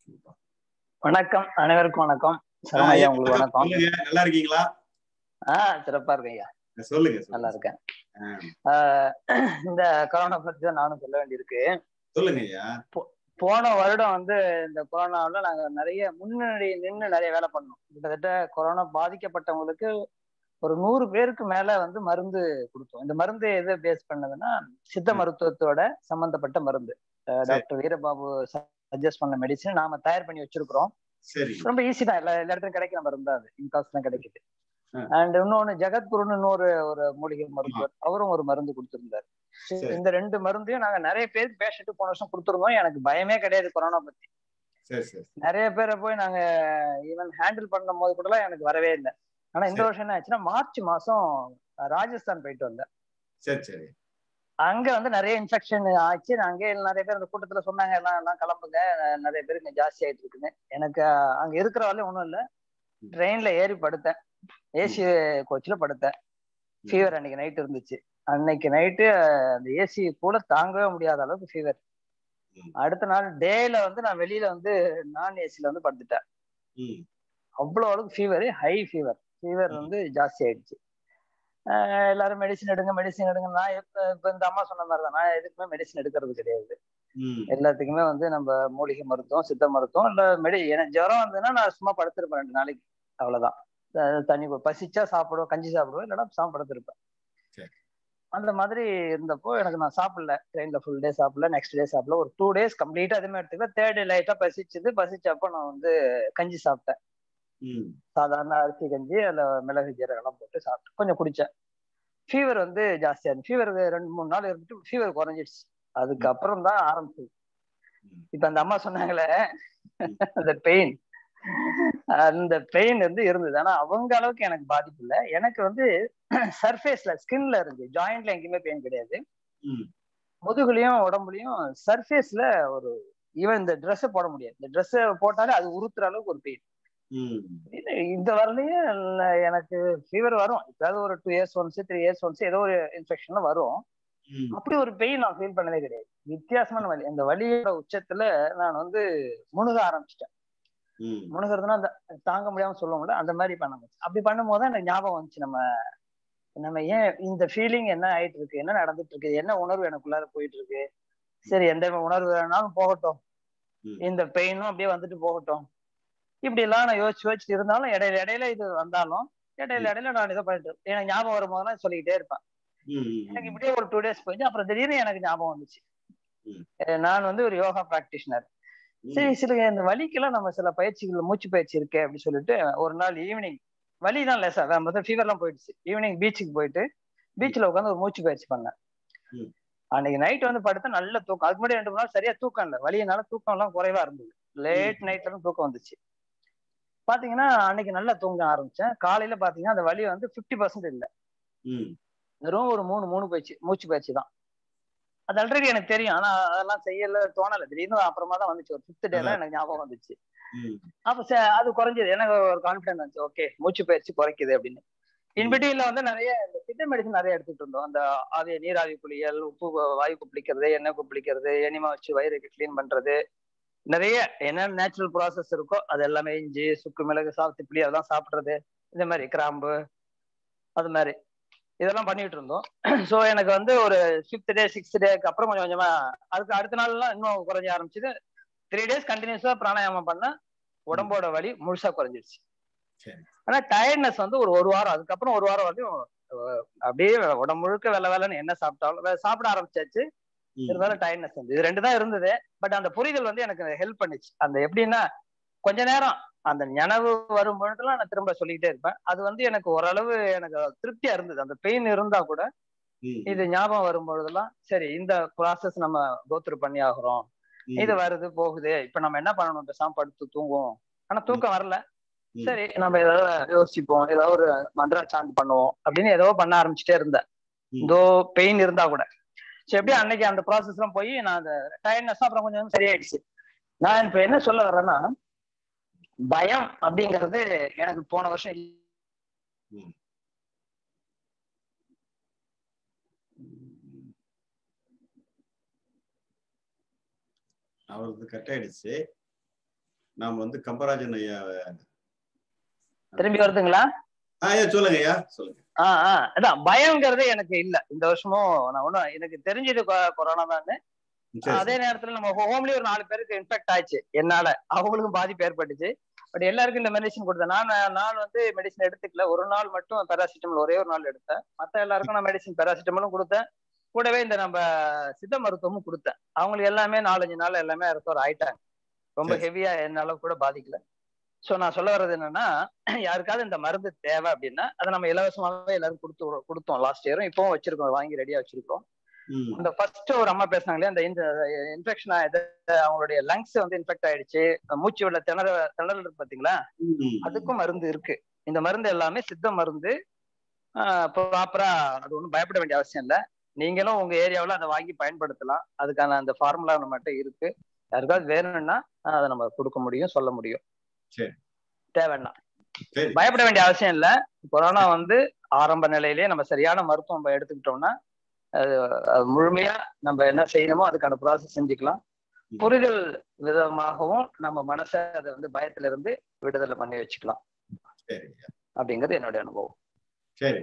வணக்கம் அனைவருக்கும் வணக்கம் சரண் ஐயா உங்களுக்கு வணக்கம் சொல்லுங்க நல்லா இருக்கீங்களா ஆஹ் சிறப்பா இருக்கேன் ஐயா சொல்லுங்க நல்லா சொல்லுங்க இருக்கேன் ஆ, ஆஹ் இந்த கொரோனா பத்தி தான் நானும் சொல்ல வேண்டியிருக்கு சொல்லுங்க ஐயா போன வருடம் வந்து இந்த கொரோனாவுல நாங்க நிறைய முன்னாடி நின்று நிறைய வேலை பண்ணோம் கிட்டத்தட்ட கொரோனா பாதிக்கப்பட்டவங்களுக்கு ஒரு நூறு பேருக்கு மேல வந்து மருந்து கொடுத்தோம் இந்த மருந்து எதை பேஸ் பண்ணதுன்னா சித்த ம். மருத்துவத்தோட சம்பந்தப்பட்ட மருந்து அஹ் சரி. டாக்டர் வீரபாபு சஜஸ்ட் பண்ண மெடிசன் நாம தயார் பண்ணி வச்சிருக்கிறோம் சரி ரொம்ப ஈஸி தான் எல்லா எல்லா இடத்துலயும் கிடைக்கிற மருந்து தான் அது இன்காஸ்ட் தான் கிடைக்குது ஆ. அண்ட் இன்னொன்னு ஜெகத்குருன்னு இன்னொரு ஒரு மூலிகை மருத்துவர் அவரும் ஒரு மருந்து கொடுத்திருந்தாரு சரி. இந்த ரெண்டு மருந்தையும் நாங்க நிறைய பேருக்கு பேஷண்ட் போன வருஷம் கொடுத்துருந்தோம் எனக்கு பயமே கிடையாது கொரோனா பத்தி சரி சரி நிறைய பேரை போய் நாங்க ஈவன் ஹேண்டில் பண்ணும் போது கூட எனக்கு வரவே இல்லை ஆனா இந்த சரி. வருஷம் என்ன ஆச்சுன்னா மார்ச் மாசம் ராஜஸ்தான் போயிட்டு வந்தேன் சரி சரி அங்க வந்து நிறைய இன்ஃபெக்ஷன் ஆச்சு அங்கே நிறைய பேர் அந்த கூட்டத்துல சொன்னாங்க எல்லாம் எல்லாம் கிளம்புங்க அஹ் நிறைய பேருக்கு ஜாஸ்தி ஆயிட்டு இருக்குன்னு எனக்கு அஹ், அங்க இருக்கிற வரலையும் ஒண்ணும் இல்ல ட்ரெயின்ல ஏறி படுத்தேன் ஏசி கோச்ல படுத்தேன் ஃபீவர் அன்னைக்கு நைட் இருந்துச்சு அன்னைக்கு நைட்டு அந்த ஏசி கூட தாங்கவே முடியாத அளவுக்கு ஃபீவர் ம். அடுத்த நாள் டேல வந்து நான் வெளியில வந்து நான் ஏசில வந்து படுத்துட்டேன் ம் அவ்வளோ அளவுக்கு ஃபீவர் ஹை ஃபீவர் ஃபீவர் ம். வந்து ஜாஸ்தி ஆயிடுச்சு ஆஹ் எல்லாரும் மெடிசன் எடுங்க மெடிசன் எடுங்க நான் இப்ப இப்ப இந்த அம்மா சொன்ன மாதிரி தான் நான் எதுக்குமே மெடிசன் எடுக்கிறது கிடையாது ம் எல்லாத்துக்குமே வந்து நம்ம மூலிகை மருத்துவம் சித்த மருத்துவம் இல்ல மெடி எனக்கு ஜுரம் வந்ததுன்னா நான் சும்மா படுத்திருப்பேன் ரெண்டு நாளைக்கு அவ்வளவுதான் அஹ் தண்ணி கு- பசிச்சா சாப்பிடுவேன் கஞ்சி சாப்பிடுவேன் இல்லைன்னா சாம படுத்திருப்பேன் சரி. அந்த மாதிரி இருந்தப்போ எனக்கு நான் சாப்பிடல ட்ரெயின்ல ஃபுல் டே சாப்பிடல நெக்ஸ்ட் டே சாப்பிடல ஒரு டூ டேஸ் கம்ப்ளீட்டா அதுமே எடுத்துக்கல தேர்ட் டே லைட்டா பசிச்சது பசிச்சப்போ நான் வந்து கஞ்சி சாப்பிட்டேன் ம் சாதாரண அரிசி கஞ்சி அதுல மிளகு ஜீரகம்லாம் போட்டு சாப்பிட்டு கொஞ்சம் குடிச்சேன் ஃபீவர் வந்து ஜாஸ்தியா இருந்துச்சு ஃபீவர் ரெண்டு மூணு நாள் இருந்துட்டு ஃபீவர் குறைஞ்சிடுச்சு அதுக்கப்புறம் தான் ஆரம்பிச்சது ம். இப்ப அந்த அம்மா சொன்னாங்களே ம். அந்த பெயின் அந்த பெயின் வந்து இருந்தது ஆனா அவங்க அளவுக்கு எனக்கு பாதிப்பு இல்லை எனக்கு வந்து சர்ஃபேஸ்ல ஸ்கின்ல இருந்து ஜாயிண்ட்ல எங்கேயுமே பெயின் கிடையாது ம் முதுகுலயும் உடம்புலயும் சர்ஃபேஸ்ல ஒரு ஈவன் இந்த ட்ரெஸ் போட முடியாது இந்த ட்ரெஸ் போட்டாலே அது உறுத்துற அளவுக்கு ஒரு பெயின் ம் இல்ல, இந்த வரலையும் எனக்கு ஃபீவர் வரும் ஏதாவது ஒரு two years once three years once ஏதோ ஒரு இன்ஃபெக்ஷன்ல வரும் ம் அப்படி ஒரு பெயின் நான் ஃபீல் பண்ணதே கிடையாது வித்தியாசமான வலி அந்த வலியோட உச்சத்துல நான் வந்து முணுக ஆரம்பிச்சிட்டேன் ம் முணுகிறதுனா அந்த தாங்க முடியாம சொல்லுவோம்ல அந்த மாதிரி பண்ண முடியும் அப்படி பண்ணும்போது தான் எனக்கு ஞாபகம் வந்துச்சு நம்ம நம்ம ஏன் இந்த ஃபீலிங் என்ன ஆயிட்டு இருக்கு என்ன நடந்துட்டு இருக்கு என்ன உணர்வு எனக்குள்ளார போயிட்டு இருக்கு சரி எந்த உணர்வு வேணாலும் போகட்டும் ம். இந்த பெயினும் அப்படியே வந்துட்டு போகட்டும் இப்படி எல்லாம் நான் யோசிச்சு யோசிச்சுட்டு இருந்தாலும் இடையில இடையில இது வந்தாலும் இடையில இடையில நான் இதை பண்ணிட்டு எனக்கு ஞாபகம் வரும்போதெல்லாம் சொல்லிக்கிட்டே இருப்பேன் ம் எனக்கு இப்படியே ஒரு டூ டேஸ் போயிடுச்சு அப்புறம் திடீர்னு எனக்கு ஞாபகம் வந்துச்சு ம். அஹ் நான் வந்து ஒரு யோகா பிராக்டிஷனர் ம் சரி சில இந்த வலிக்கெல்லாம் நம்ம சில பயிற்சிகள் மூச்சு பயிற்சி இருக்கு அப்படின்னு சொல்லிட்டு ஒரு நாள் ஈவினிங் வலி தான் லேசா முதல் ஃபீவர்லாம் போயிடுச்சு ஈவினிங் பீச்சுக்கு போயிட்டு பீச்சில் உட்காந்து ஒரு மூச்சு பயிற்சி பண்ணேன் ம். அன்னைக்கு நைட் வந்து படுத்தா நல்ல தூக்கம் அதுக்கு முன்னாடி ரெண்டு மூணு நாள் சரியா தூக்கம் இல்லை வலியனால தூக்கம் எல்லாம் குறைவா இருந்தது லேட் நைட்ல இருந்து தூக்கம் வந்துச்சு பாத்தீங்கன்னா அன்னைக்கு நல்லா தூங்க ஆரம்பிச்சேன் காலையில பாத்தீங்கன்னா அந்த வலி வந்து பிப்டி பர்சன்ட் இல்லை ம் வெறும் ஒரு மூணு மூணு பயிற்சி மூச்சு பயிற்சி தான் அது ஆல்ரெடி எனக்கு தெரியும் ஆனா அதெல்லாம் செய்யல தோணல திடீர்னு அப்புறமா தான் வந்துச்சு ஒரு ஃபிஃப்த் டே தான் எனக்கு ஞாபகம் வந்துச்சு ம் அப்ப ச- அது குறைஞ்சது எனக்கு ஒரு கான்பிடன்ஸ் வந்துச்சு ஓகே மூச்சு பயிற்சி குறைக்குது அப்படின்னு இன்பிட்டியில வந்து நிறைய இந்த சித்த மெடிசன் நிறைய எடுத்துட்டு இருந்தோம் அந்த ஆவி நீராவி குளியல் உப்பு வாயு குப்பிளிக்கிறது எண்ணெய் குப்பிளிக்கிறது எனிமா வச்சு வயிறு கிளீன் பண்றது நிறைய என்ன நேச்சுரல் ப்ராசஸ் இருக்கோ அது எல்லாமே இஞ்சி சுக்கு மிளகு சாத்துப்பிளி அதெல்லாம் சாப்பிடுறது இந்த மாதிரி கிராம்பு அது மாதிரி இதெல்லாம் பண்ணிட்டு இருந்தோம் ஸோ எனக்கு வந்து ஒரு ஃபிஃப்த் டே சிக்ஸ்த் டேக்கு அப்புறம் கொஞ்சம் கொஞ்சமா அதுக்கு அடுத்த நாள்லாம் இன்னும் குறைஞ்ச ஆரம்பிச்சது த்ரீ டேஸ் கண்டினியூஸா பிராணாயாமம் பண்ணா உடம்போட வலி முழுசா குறைஞ்சிருச்சு சரி. ஆனா டயர்ட்னஸ் வந்து ஒரு ஒரு வாரம் அதுக்கப்புறம் ஒரு வாரம் வரையும் அஹ், அப்படியே உடம்பு முழுக்க வெள்ள வெள்ளன்னு என்ன சாப்பிட்டாலும் வே- சாப்பிட ஆரம்பிச்சாச்சு ம் இருந்தாலும் டயர்ட்னஸ் வந்து இது ரெண்டு தான் இருந்தது பட் அந்த புரிதல் வந்து எனக்கு ஹெல்ப் பண்ணுச்சு அந்த எப்படின்னா கொஞ்ச நேரம் அந்த நினைவு வரும் பொழுதுலாம் நான் திரும்ப சொல்லிக்கிட்டே இருப்பேன் அது வந்து எனக்கு ஓரளவு எனக்கு திருப்தியா இருந்தது அந்த பெயின் இருந்தா கூட ம் இது ஞாபகம் வரும் பொழுதெல்லாம் சரி இந்த ப்ராசஸ் நம்ம கோத்ரூ பண்ணி ஆகுறோம் ம் இது வருது போகுது இப்ப நம்ம என்ன பண்ணணும் பேசாம படுத்து தூங்குவோம் ஆனா தூக்கம் வரல ம். சரி நம்ம ஏதாவது யோசிப்போம் ஏதாவது ஒரு மந்திரா சாந்த் பண்ணுவோம் அப்படின்னு ஏதோ பண்ண ஆரம்பிச்சுட்டே இருந்தேன் ம். இதோ பெயின் இருந்தா கூட சரி எப்படி அன்னைக்கு அந்த ப்ராசஸ் எல்லாம் போய் நான் அந்த டயர்ட்னஸ் அப்புறம் கொஞ்சம் கொஞ்சம் சரியாயிடுச்சு நான் இப்ப என்ன சொல்ல வர்றேன்னா பயம் அப்படிங்கிறது எனக்கு போன வருஷம் இல்ல. அவருக்கு கட் ஆயிடுச்சு நாம வந்து கம்பராஜன் ஐயா திரும்பி வருதுங்களா ஐயா சொல்லுங்க ஐயா சொல்லுங்க ஆஹ் ஆஹ் அதான் பயம்ங்கிறது எனக்கு இல்ல இந்த வருஷமும் நான் ஒண்ணும் எனக்கு தெரிஞ்சது கொ- கொரோனா தான் சரி அதே நேரத்துல நம்ம ஹோம்லயே ஒரு நாலு பேருக்கு இன்ஃபெக்ட் ஆயிடுச்சு என்னால அவங்களுக்கும் பாதிப்பு ஏற்பட்டுச்சு பட் எல்லாருக்கும் இந்த மெடிசன் கொடுத்தேன் நான் நான் வந்து மெடிசன் எடுத்துக்கல ஒரு நாள் மட்டும் பேராசிட்டமல் ஒரே ஒரு நாள் எடுத்தேன் மத்த எல்லாருக்கும் நான் மெடிசன் பேராசிட்டமலும் கொடுத்தேன் கூடவே இந்த நம்ம சித்த மருத்துவமும் கொடுத்தேன் அவங்களுக்கு எல்லாமே நாலஞ்சு நாள் எல்லாமே ரெக்கவர் ஆயிட்டாங்க ரொம்ப சரி. ஹெவியா என்ன அளவு கூட பாதிக்கல சோ நான் சொல்ல வர்றது என்னன்னா யாருக்காவது இந்த மருந்து தேவை அப்படின்னா அதை நம்ம இலவசமாவே எல்லாரும் கொடுத்து கொடுத்தோம் லாஸ்ட் இயரும் இப்பவும் வச்சிருக்கோம் வாங்கி ரெடியா வச்சிருக்கோம் ம் இந்த ஃபர்ஸ்ட் ஒரு அம்மா பேசுனாங்களே அந்த இன்ஃபெக்ஷன் ஆயிடுது அவங்களுடைய லங்ஸ் வந்து இன்ஃபெக்ட் ஆயிடுச்சு மூச்சு விட திணற திணறல் இருக்கு பாத்தீங்களா ம். அதுக்கும் மருந்து இருக்கு இந்த மருந்து எல்லாமே சித்த மருந்து ப்ராப்பரா அது ஒன்றும் பயப்பட வேண்டிய அவசியம் இல்லை நீங்களும் உங்க ஏரியாவில் அதை வாங்கி பயன்படுத்தலாம் அதுக்கான அந்த ஃபார்முலா நம்மகிட்ட இருக்கு யாருக்காவது வேணும்னா ஆஹ் அதை நம்ம கொடுக்க முடியும் சொல்ல முடியும் சரி. தேவைன்னா சரி பயப்பட வேண்டிய அவசியம் இல்ல கொரோனா வந்து ஆரம்ப நிலையிலேயே நம்ம சரியான மருத்துவம் நம்ம எடுத்துக்கிட்டோம்னா அது அது முழுமையா நம்ம என்ன செய்யணுமோ அதுக்கான ப்ராசஸ் செஞ்சுக்கலாம் ம். புரிதல் விதமாகவும் நம்ம மனசை அதை வந்து பயத்துல இருந்து விடுதலை பண்ணி வச்சுக்கலாம் சரி அப்படிங்கிறது என்னுடைய அனுபவம் சரி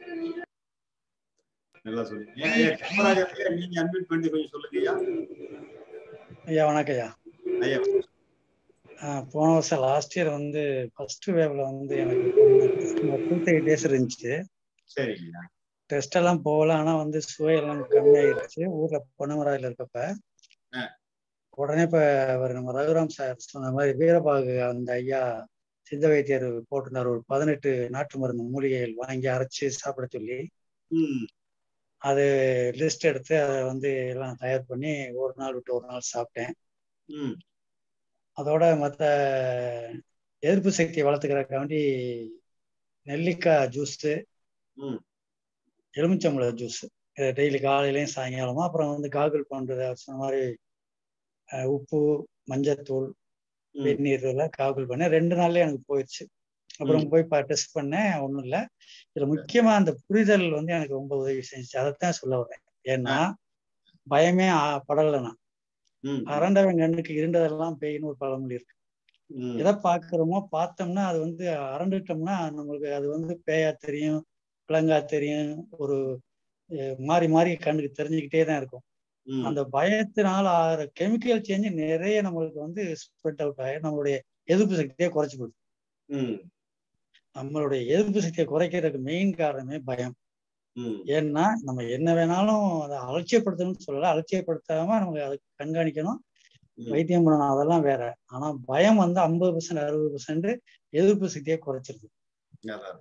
நல்லா சொல்லுங்க ஏன் ஐயா கம்பராஜன் ஐயா நீங்க அட்மிட் பண்ணி கொஞ்சம் சொல்லுங்க ஐயா ஐயா வணக்கம் ஐயா ஐயா ஆஹ் போன வருஷம் லாஸ்ட் இயர் வந்து ஃபர்ஸ்ட் வேவ்ல வந்து எனக்கு டூ எயிட் டேஸ் இருந்துச்சு சரிங்க டெஸ்ட் எல்லாம் போகல ஆனா வந்து சுவை எல்லாம் கம்மியாயிருச்சு ஊர்ல பொன்னமராயில இருக்கப்ப ஆ. உடனே இப்ப அவர் நம்ம ரகுராம் சார் சொன்ன மாதிரி வீரபாகு அந்த ஐயா சித்த வைத்தியர் போட்டிருந்தார் ஒரு பதினெட்டு நாட்டு மருந்து மூலிகைகள் வாங்கி அரைச்சு சாப்பிட சொல்லி ம் அது லிஸ்ட் எடுத்து அதை வந்து எல்லாம் தயார் பண்ணி ஒரு நாள் விட்டு ஒரு நாள் சாப்பிட்டேன் ம் அதோட மற்ற எதிர்ப்பு சக்தியை வளர்த்துக்கிறக்காண்டி நெல்லிக்காய் ஜூஸு ம் எலுமிச்சம்பழ ஜூஸ் டெய்லி காலையிலையும் சாயங்காலமா அப்புறம் வந்து காகுல் பண்றது அவர் சொன்ன மாதிரி அஹ், உப்பு மஞ்சத்தூள் ம் வெந்நீர் இதெல்லாம் காகுல் பண்ணேன் ரெண்டு நாள்லயே எனக்கு போயிடுச்சு அப்புறம் போய் டெஸ்ட் பண்ணேன் ஒன்றும் இல்லை இதுல முக்கியமா அந்த புரிதல் வந்து எனக்கு ரொம்ப உதவி செஞ்சுச்சு அதைத்தான் சொல்ல வரேன் ஏன்னா பயமே ஆ- படலை நான் ம் அரண்டவன் கண்ணுக்கு இருண்டதெல்லாம் பேய்னு ஒரு பழமொழி இருக்கு ம் எதை பார்க்குறோமோ பார்த்தோம்னா அது வந்து அரண்டுட்டோம்னா நம்மளுக்கு அது வந்து பேயா தெரியும் விலங்கா தெரியும் ஒரு அஹ், மாறி மாறி கண்ணுக்கு தெரிஞ்சுக்கிட்டே தான் இருக்கும் ம் அந்த பயத்தினால ஆகிற கெமிக்கல் சேஞ்ச் நிறைய நம்மளுக்கு வந்து ஸ்ப்ரெட் அவுட் ஆகி நம்மளுடைய எதிர்ப்பு சக்தியை குறைச்சி போடுது ம் நம்மளுடைய எதிர்ப்பு சக்தியை குறைக்கிறதுக்கு மெயின் காரணமே பயம் ம் ஏன்னா நம்ம என்ன வேணாலும் அதை அலட்சியப்படுத்தணும்னு சொல்லல அலட்சியப்படுத்தாம நமக்கு அதை கண்காணிக்கணும் ம். வைத்தியம் பண்ணணும் அதெல்லாம் வேற ஆனா பயம் வந்து ஐம்பது பர்சன்ட் அறுபது பர்சன்ட் எதிர்ப்பு சக்தியை குறைச்சிருது அதான்.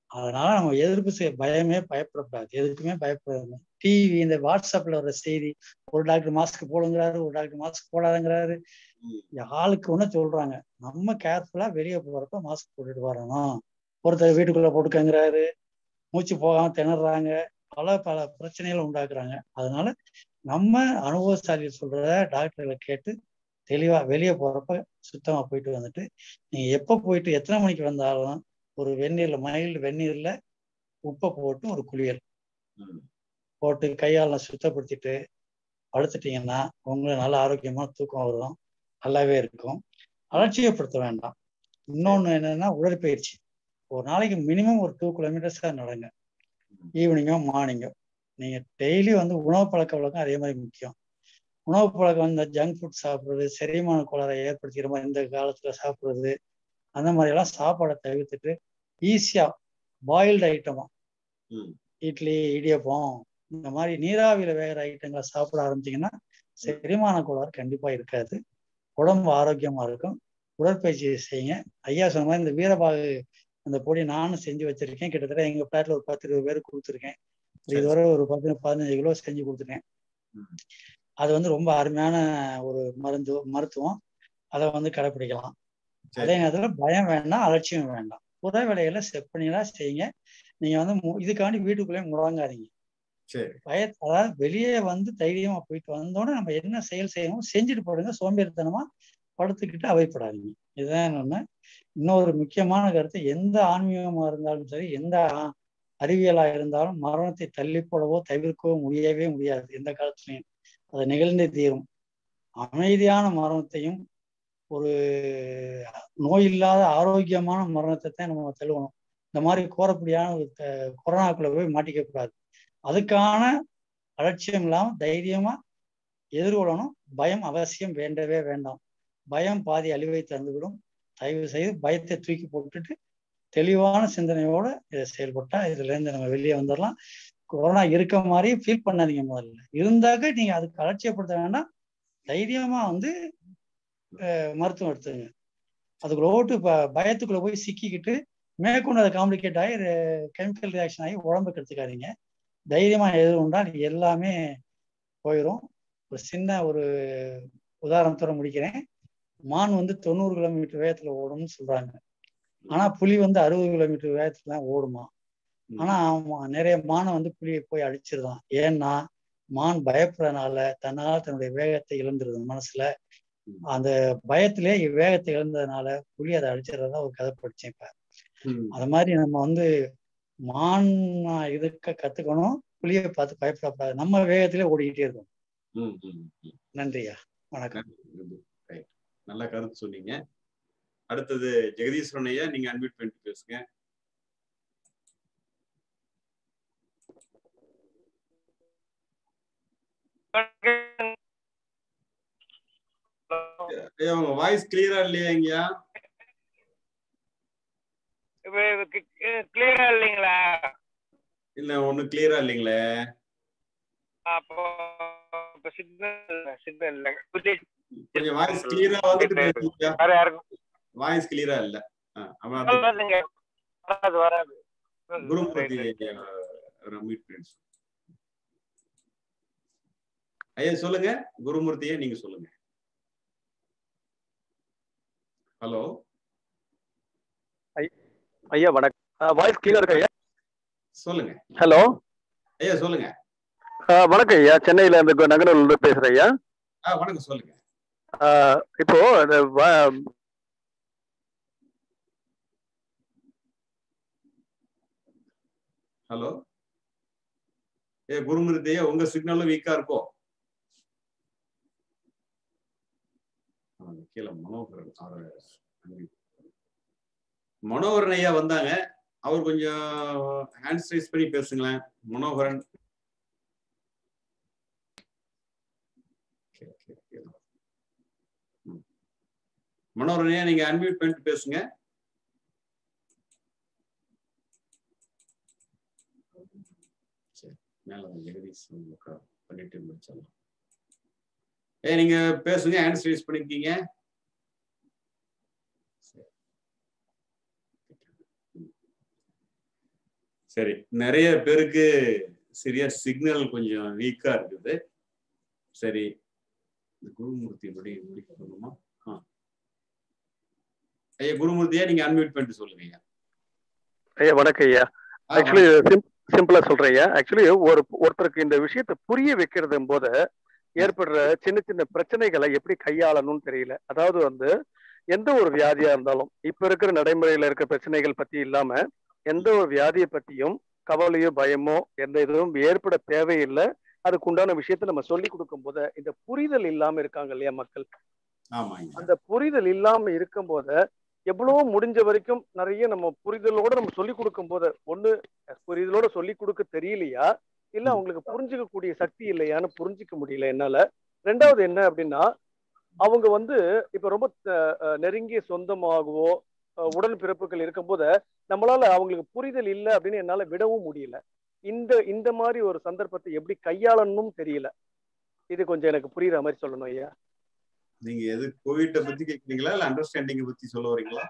அதனால நம்ம எதிர்ப்பு செய்ய பயமே பயப்படக்கூடாது எதுக்குமே பயப்படாது டிவி இந்த வாட்ஸ்அப்ல வர செய்தி ஒரு டாக்டர் மாஸ்க் போடுங்கிறாரு ஒரு டாக்டர் மாஸ்க் போடாதுங்கிறாரு ஆளுக்கு ஒண்ணு சொல்றாங்க நம்ம கேர்ஃபுல்லா வெளியே போறப்ப மாஸ்க் போட்டுட்டு வரணும் ஒருத்தர் வீட்டுக்குள்ள போட்டுக்கங்கிறாரு மூச்சு போகாம திணறாங்க பல பல பிரச்சனைகளை உண்டாக்குறாங்க அதனால நம்ம அனுபவசாலி சொல்ற டாக்டர்களை கேட்டு தெளிவா வெளியே போறப்ப சுத்தமா போயிட்டு வந்துட்டு நீங்க எப்ப போயிட்டு எத்தனை மணிக்கு வந்தாலும் ஒரு வெந்நீர்ல மைல்டு வெந்நீர்ல உப்பை போட்டு ஒரு குளியல் போட்டு கையால சுத்தப்படுத்திட்டு படுத்துட்டீங்கன்னா உங்களுக்கு நல்ல ஆரோக்கியமான தூக்கம் வரும் நல்லாவே இருக்கும் அலட்சியப்படுத்த வேண்டாம் இன்னொன்னு என்னன்னா உடற்பயிற்சி ஒரு நாளைக்கு மினிமம் ஒரு டூ கிலோமீட்டர்ஸ் நடங்க ஈவினிங்கோ மார்னிங்கோ நீங்க டெய்லி வந்து உணவு பழக்க வழக்கம் அதே மாதிரி முக்கியம் உணவு பழக்கம் வந்து ஜங்க் ஃபுட் சாப்பிட்றது செரிமான கோளாறை ஏற்படுத்திக்கிற மாதிரி இந்த காலத்துல சாப்பிட்றது அந்த மாதிரி எல்லாம் சாப்பாடை தவிர்த்துட்டு ஈஸியா பாயில்டு ஐட்டமா இட்லி இடியப்பம் இந்த மாதிரி நீராவியில வேகிற ஐட்டங்களை சாப்பிட ஆரம்பிச்சீங்கன்னா செரிமான கோளாறு கண்டிப்பா இருக்காது உடம்பு ஆரோக்கியமா இருக்கும் உடற்பயிற்சி செய்யுங்க ஐயா சொன்ன மாதிரி இந்த வீரபாகு அந்த பொடி நானும் செஞ்சு வச்சிருக்கேன் கிட்டத்தட்ட எங்க பிளாட்ல ஒரு பத்து இருபது பேருக்கு கொடுத்துருக்கேன் இதுவரை ஒரு பத்து பதினஞ்சு கிலோ செஞ்சு கொடுத்துருக்கேன் அது வந்து ரொம்ப அருமையான ஒரு மருந்து மருத்துவம் அதை வந்து கடைப்பிடிக்கலாம் அதே நேரத்துல பயம் வேண்டாம் அலட்சியம் வேண்டாம் புற வேலைகளை செப்பனிகளா செய்யுங்க நீங்க வந்து இதுக்காண்டி வீட்டுக்குள்ளேயே முழங்காதீங்க பய அதாவது வெளியே வந்து தைரியமா போயிட்டு வந்தோடனே நம்ம என்ன செயல் செய்யணும் செஞ்சுட்டு போடுங்க சோம்பேறித்தனமா படுத்துக்கிட்டு அவைப்படாதீங்க இதுதான் ஒண்ணு இன்னொரு முக்கியமான கருத்து எந்த ஆன்மீகமா இருந்தாலும் சரி எந்த அறிவியலா இருந்தாலும் மரணத்தை தள்ளி போடவோ தவிர்க்கவோ முடியவே முடியாது எந்த காலத்துலையும் அது நிகழ்ந்தே தீரும் அமைதியான மரணத்தையும் ஒரு நோய் இல்லாத ஆரோக்கியமான மரணத்தை தான் நம்ம தழுவணும் இந்த மாதிரி கோரப்படியான ஒரு கொரோனாக்குள்ள போய் மாட்டிக்க கூடாது அதுக்கான அலட்சியம் இல்லாம தைரியமா எதிர்கொள்ளணும் பயம் அவசியம் வேண்டவே வேண்டாம் பயம் பாதி அழிவை தந்துவிடும் தயவு செய்து பயத்தை தூக்கி போட்டுட்டு தெளிவான சிந்தனையோட இதை செயல்பட்டா இதுல இருந்து நம்ம வெளியே வந்துடலாம் கொரோனா இருக்க மாதிரி ஃபீல் பண்ணாதீங்க முதல்ல இருந்தாக்க நீங்க அதுக்கு அலட்சியப்படுத்த வேண்டாம் தைரியமா வந்து மருத்துவம் எடுத்துங்க அதுக்குள்ள ஓட்டு பயத்துக்குள்ள போய் சிக்கிக்கிட்டு மேற்கொண்டு அதை காம்ப்ளிகேட் ஆகி கெமிக்கல் ரியாக்ஷன் ஆகி உடம்பு கெடுத்துக்காதீங்க தைரியமா எதிர்கொண்டால் எல்லாமே போயிடும் ஒரு சின்ன ஒரு உதாரணத்தோட முடிக்கிறேன் மான் வந்து தொண்ணூறு கிலோமீட்டர் வேகத்துல ஓடும்னு சொல்றாங்க ஆனா புலி வந்து அறுபது கிலோமீட்டர் வேகத்துல தான் ஓடுமா ஆனா நிறைய மானை வந்து புலியை போய் அடிச்சிருதான் ஏன்னா மான் பயப்படுறதுனால தன்னால தன்னுடைய வேகத்தை இழந்துருது மனசுல அந்த பயத்திலே வேகத்தை இழந்ததுனால புலி அதை அடிச்சிடறதா ஒரு கதை படிச்சேன் இப்ப அது மாதிரி நம்ம வந்து மான் இதுக்க கத்துக்கணும் புலியை பார்த்து பயப்படக்கூடாது நம்ம வேகத்திலே ஓடிக்கிட்டே இருக்கோம் நன்றியா வணக்கம் நல்ல கருத்து சொன்னீங்க அடுத்தது ஜெகதீஸ்வரன் ஐயா நீங்க அன்மியூட் பண்ணிட்டு பேசுங்க ஐயா உங்க வாய்ஸ் கிளியரா இல்லையா ஐயா கிளியரா இல்லைங்களா இல்ல ஒண்ணு கிளியரா இல்லைங்களே அப்போ சிக்னல் சிக்னல் இல்ல கொஞ்சம் வாய்ஸ் கிளியரா வந்துட்டு பேசுங்க வேற யாருக்கும் வாய்ஸ் கிளியரா இல்ல வராதுங்க வராது வராது குருமூர்த்தி மீட் ஃப்ரெண்ட்ஸ் ஐயா சொல்லுங்க குருமூர்த்தியே நீங்க சொல்லுங்க ஹலோ ஐயா வணக்கம் வாய்ஸ் கிளியர் இருக்கா ஐயா சொல்லுங்க ஹலோ ஐயா சொல்லுங்க வணக்கம் ஐயா சென்னையில இருந்து நகரில் இருந்து பேசுறேன் ஐயா வணக்கம் சொல்லுங்க இப்போ ஹலோ ஏ குருமூர்த்தியா உங்க சிக்னலும் வீக்கா இருக்கோ கீழே மனோகரன் மனோகரன் ஐயா வந்தாங்க அவர் கொஞ்சம் ஹேண்ட் ரைஸ் பண்ணி பேசுங்களேன் மனோகரன் மனோகரன் ஐயா நீங்க அன்மியூட் பண்ணிட்டு பேசுங்க மேல ஜெகதீஷ் பண்ணிட்டு முடிச்சிடலாம் ஏ நீங்க பேசுங்க ஹேண்ட் ரைஸ் பண்ணிருக்கீங்க சரி நிறைய பேருக்கு சரியா சிக்னல் கொஞ்சம் வீக்கா இருக்குது சரி இந்த குருமூர்த்தி படி முடிக்கணுமா ஆ ஐயா குருமூர்த்தியா நீங்க அன்மியூட் பண்ணிட்டு சொல்லுங்க ஐயா ஐயா வணக்கம் ஐயா ஆ, ஆக்சுவலி சிம்பிளா சொல்றேன் ஐயா ஆக்சுவலி ஒரு ஒருத்தருக்கு இந்த விஷயத்தை புரிய வைக்கிறது போது ஏற்படுற சின்ன சின்ன பிரச்சனைகளை எப்படி கையாளணும்னு தெரியல அதாவது வந்து எந்த ஒரு வியாதியா இருந்தாலும் இப்ப இருக்கிற நடைமுறையில இருக்கிற பிரச்சனைகள் பத்தி இல்லாம எந்த ஒரு வியாதியை பத்தியும் கவலையோ பயமோ எந்த இதுவும் ஏற்பட தேவையில்லை அதுக்கு உண்டான விஷயத்த நம்ம சொல்லி கொடுக்கும் போது இந்த புரிதல் இல்லாம இருக்காங்க இல்லையா மக்கள் ஆமா ஐயா அந்த புரிதல் இல்லாம இருக்கும் போது எவ்வளவோ முடிஞ்ச வரைக்கும் நிறைய நம்ம புரிதலோட நம்ம சொல்லி கொடுக்கும் போது ஒண்ணு புரிதலோட சொல்லி கொடுக்க தெரியலையா இல்ல ம். அவங்களுக்கு புரிஞ்சுக்கக்கூடிய சக்தி இல்லையான்னு புரிஞ்சுக்க முடியல என்னால ரெண்டாவது என்ன அப்படின்னா அவங்க வந்து இப்ப ரொம்ப அஹ், அஹ், நெருங்கிய சொந்தமாகவோ அஹ், உடன் பிறப்புகள் இருக்கும்போது நம்மளால அவங்களுக்கு புரிதல் இல்லை அப்படின்னு என்னால விடவும் முடியல இந்த இந்த மாதிரி ஒரு சந்தர்ப்பத்தை எப்படி கையாளணும்னு தெரியல இது கொஞ்சம் எனக்கு புரியுற மாதிரி சொல்லணும் ஐயா நீங்க எது கோவிட்டை பத்தி கேக்குறீங்களா இல்ல அண்டர்ஸ்டாண்டிங் பத்தி சொல்ல வரீங்களா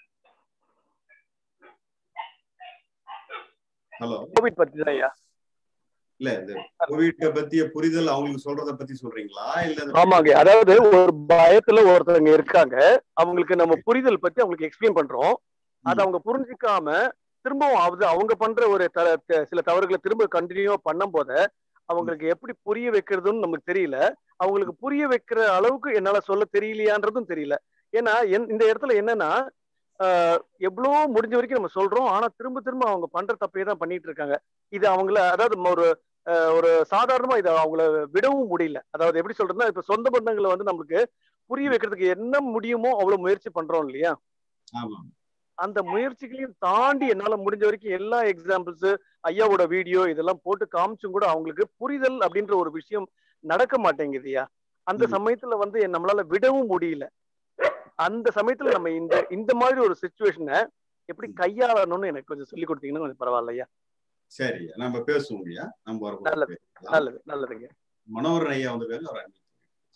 ஹலோ கோவிட் பத்தி தான் ஐயா இல்ல இந்த கோவிட்டை பத்திய புரிதல் அவங்களுக்கு சொல்றத பத்தி சொல்றீங்களா இல்ல இந்த- ஆமாங்க அதாவது ஒரு பயத்துல ஒருத்தவங்க இருக்காங்க அவங்களுக்கு நம்ம புரிதல் பத்தி அவங்களுக்கு எக்ஸ்பிளைன் பண்றோம் அதை அவங்க புரிஞ்சுக்காம திரும்பவும் அது அவங்க பண்ற ஒரு த- த- சில தவறுகளை திரும்ப கண்டினியூவா பண்ணும் போது அவங்களுக்கு எப்படி புரிய வைக்கிறதுன்னு நமக்கு தெரியல அவங்களுக்கு புரிய வைக்கிற அளவுக்கு என்னால சொல்ல தெரியலையான்றதும் தெரியல ஏன்னா என்- இந்த இடத்துல என்னன்னா ஆஹ் எவ்வளவோ முடிஞ்ச வரைக்கும் நம்ம சொல்றோம் ஆனா திரும்ப திரும்ப அவங்க பண்ற தப்பையே தான் பண்ணிட்டு இருக்காங்க இது அவங்கள அதாவது ஒரு ஆஹ் ஒரு சாதாரணமா இதை அவங்கள விடவும் முடியல அதாவது எப்படி சொல்றதுன்னா இப்ப சொந்த பந்தங்களை வந்து நம்மளுக்கு புரிய வைக்கிறதுக்கு என்ன முடியுமோ அவ்வளவு முயற்சி பண்றோம் இல்லையா ஆமா அந்த முயற்சிகளையும் தாண்டி என்னால முடிஞ்ச வரைக்கும் எல்லா எக்ஸாம்பிள்ஸ் ஐயாவோட வீடியோ இதெல்லாம் போட்டு காமிச்சும் கூட அவங்களுக்கு புரிதல் அப்படின்ற ஒரு விஷயம் நடக்க மாட்டேங்குதுயா அந்த ம். சமயத்துல வந்து நம்மளால விடவும் முடியல அந்த சமயத்துல நம்ம இந்த இந்த மாதிரி ஒரு சுச்சுவேஷனை எப்படி கையாளணும்னு எனக்கு கொஞ்சம் சொல்லி கொடுத்தீங்கன்னா கொஞ்சம் பரவாயில்லையா சரி நம்ம பேசுவோம் ஐயா நம்ம வரப்போ நல்லது. பேசலாம். நல்லது நல்லதுங்க மனோகரன் ஐயா வந்து பேரு ஒரு அஞ்சு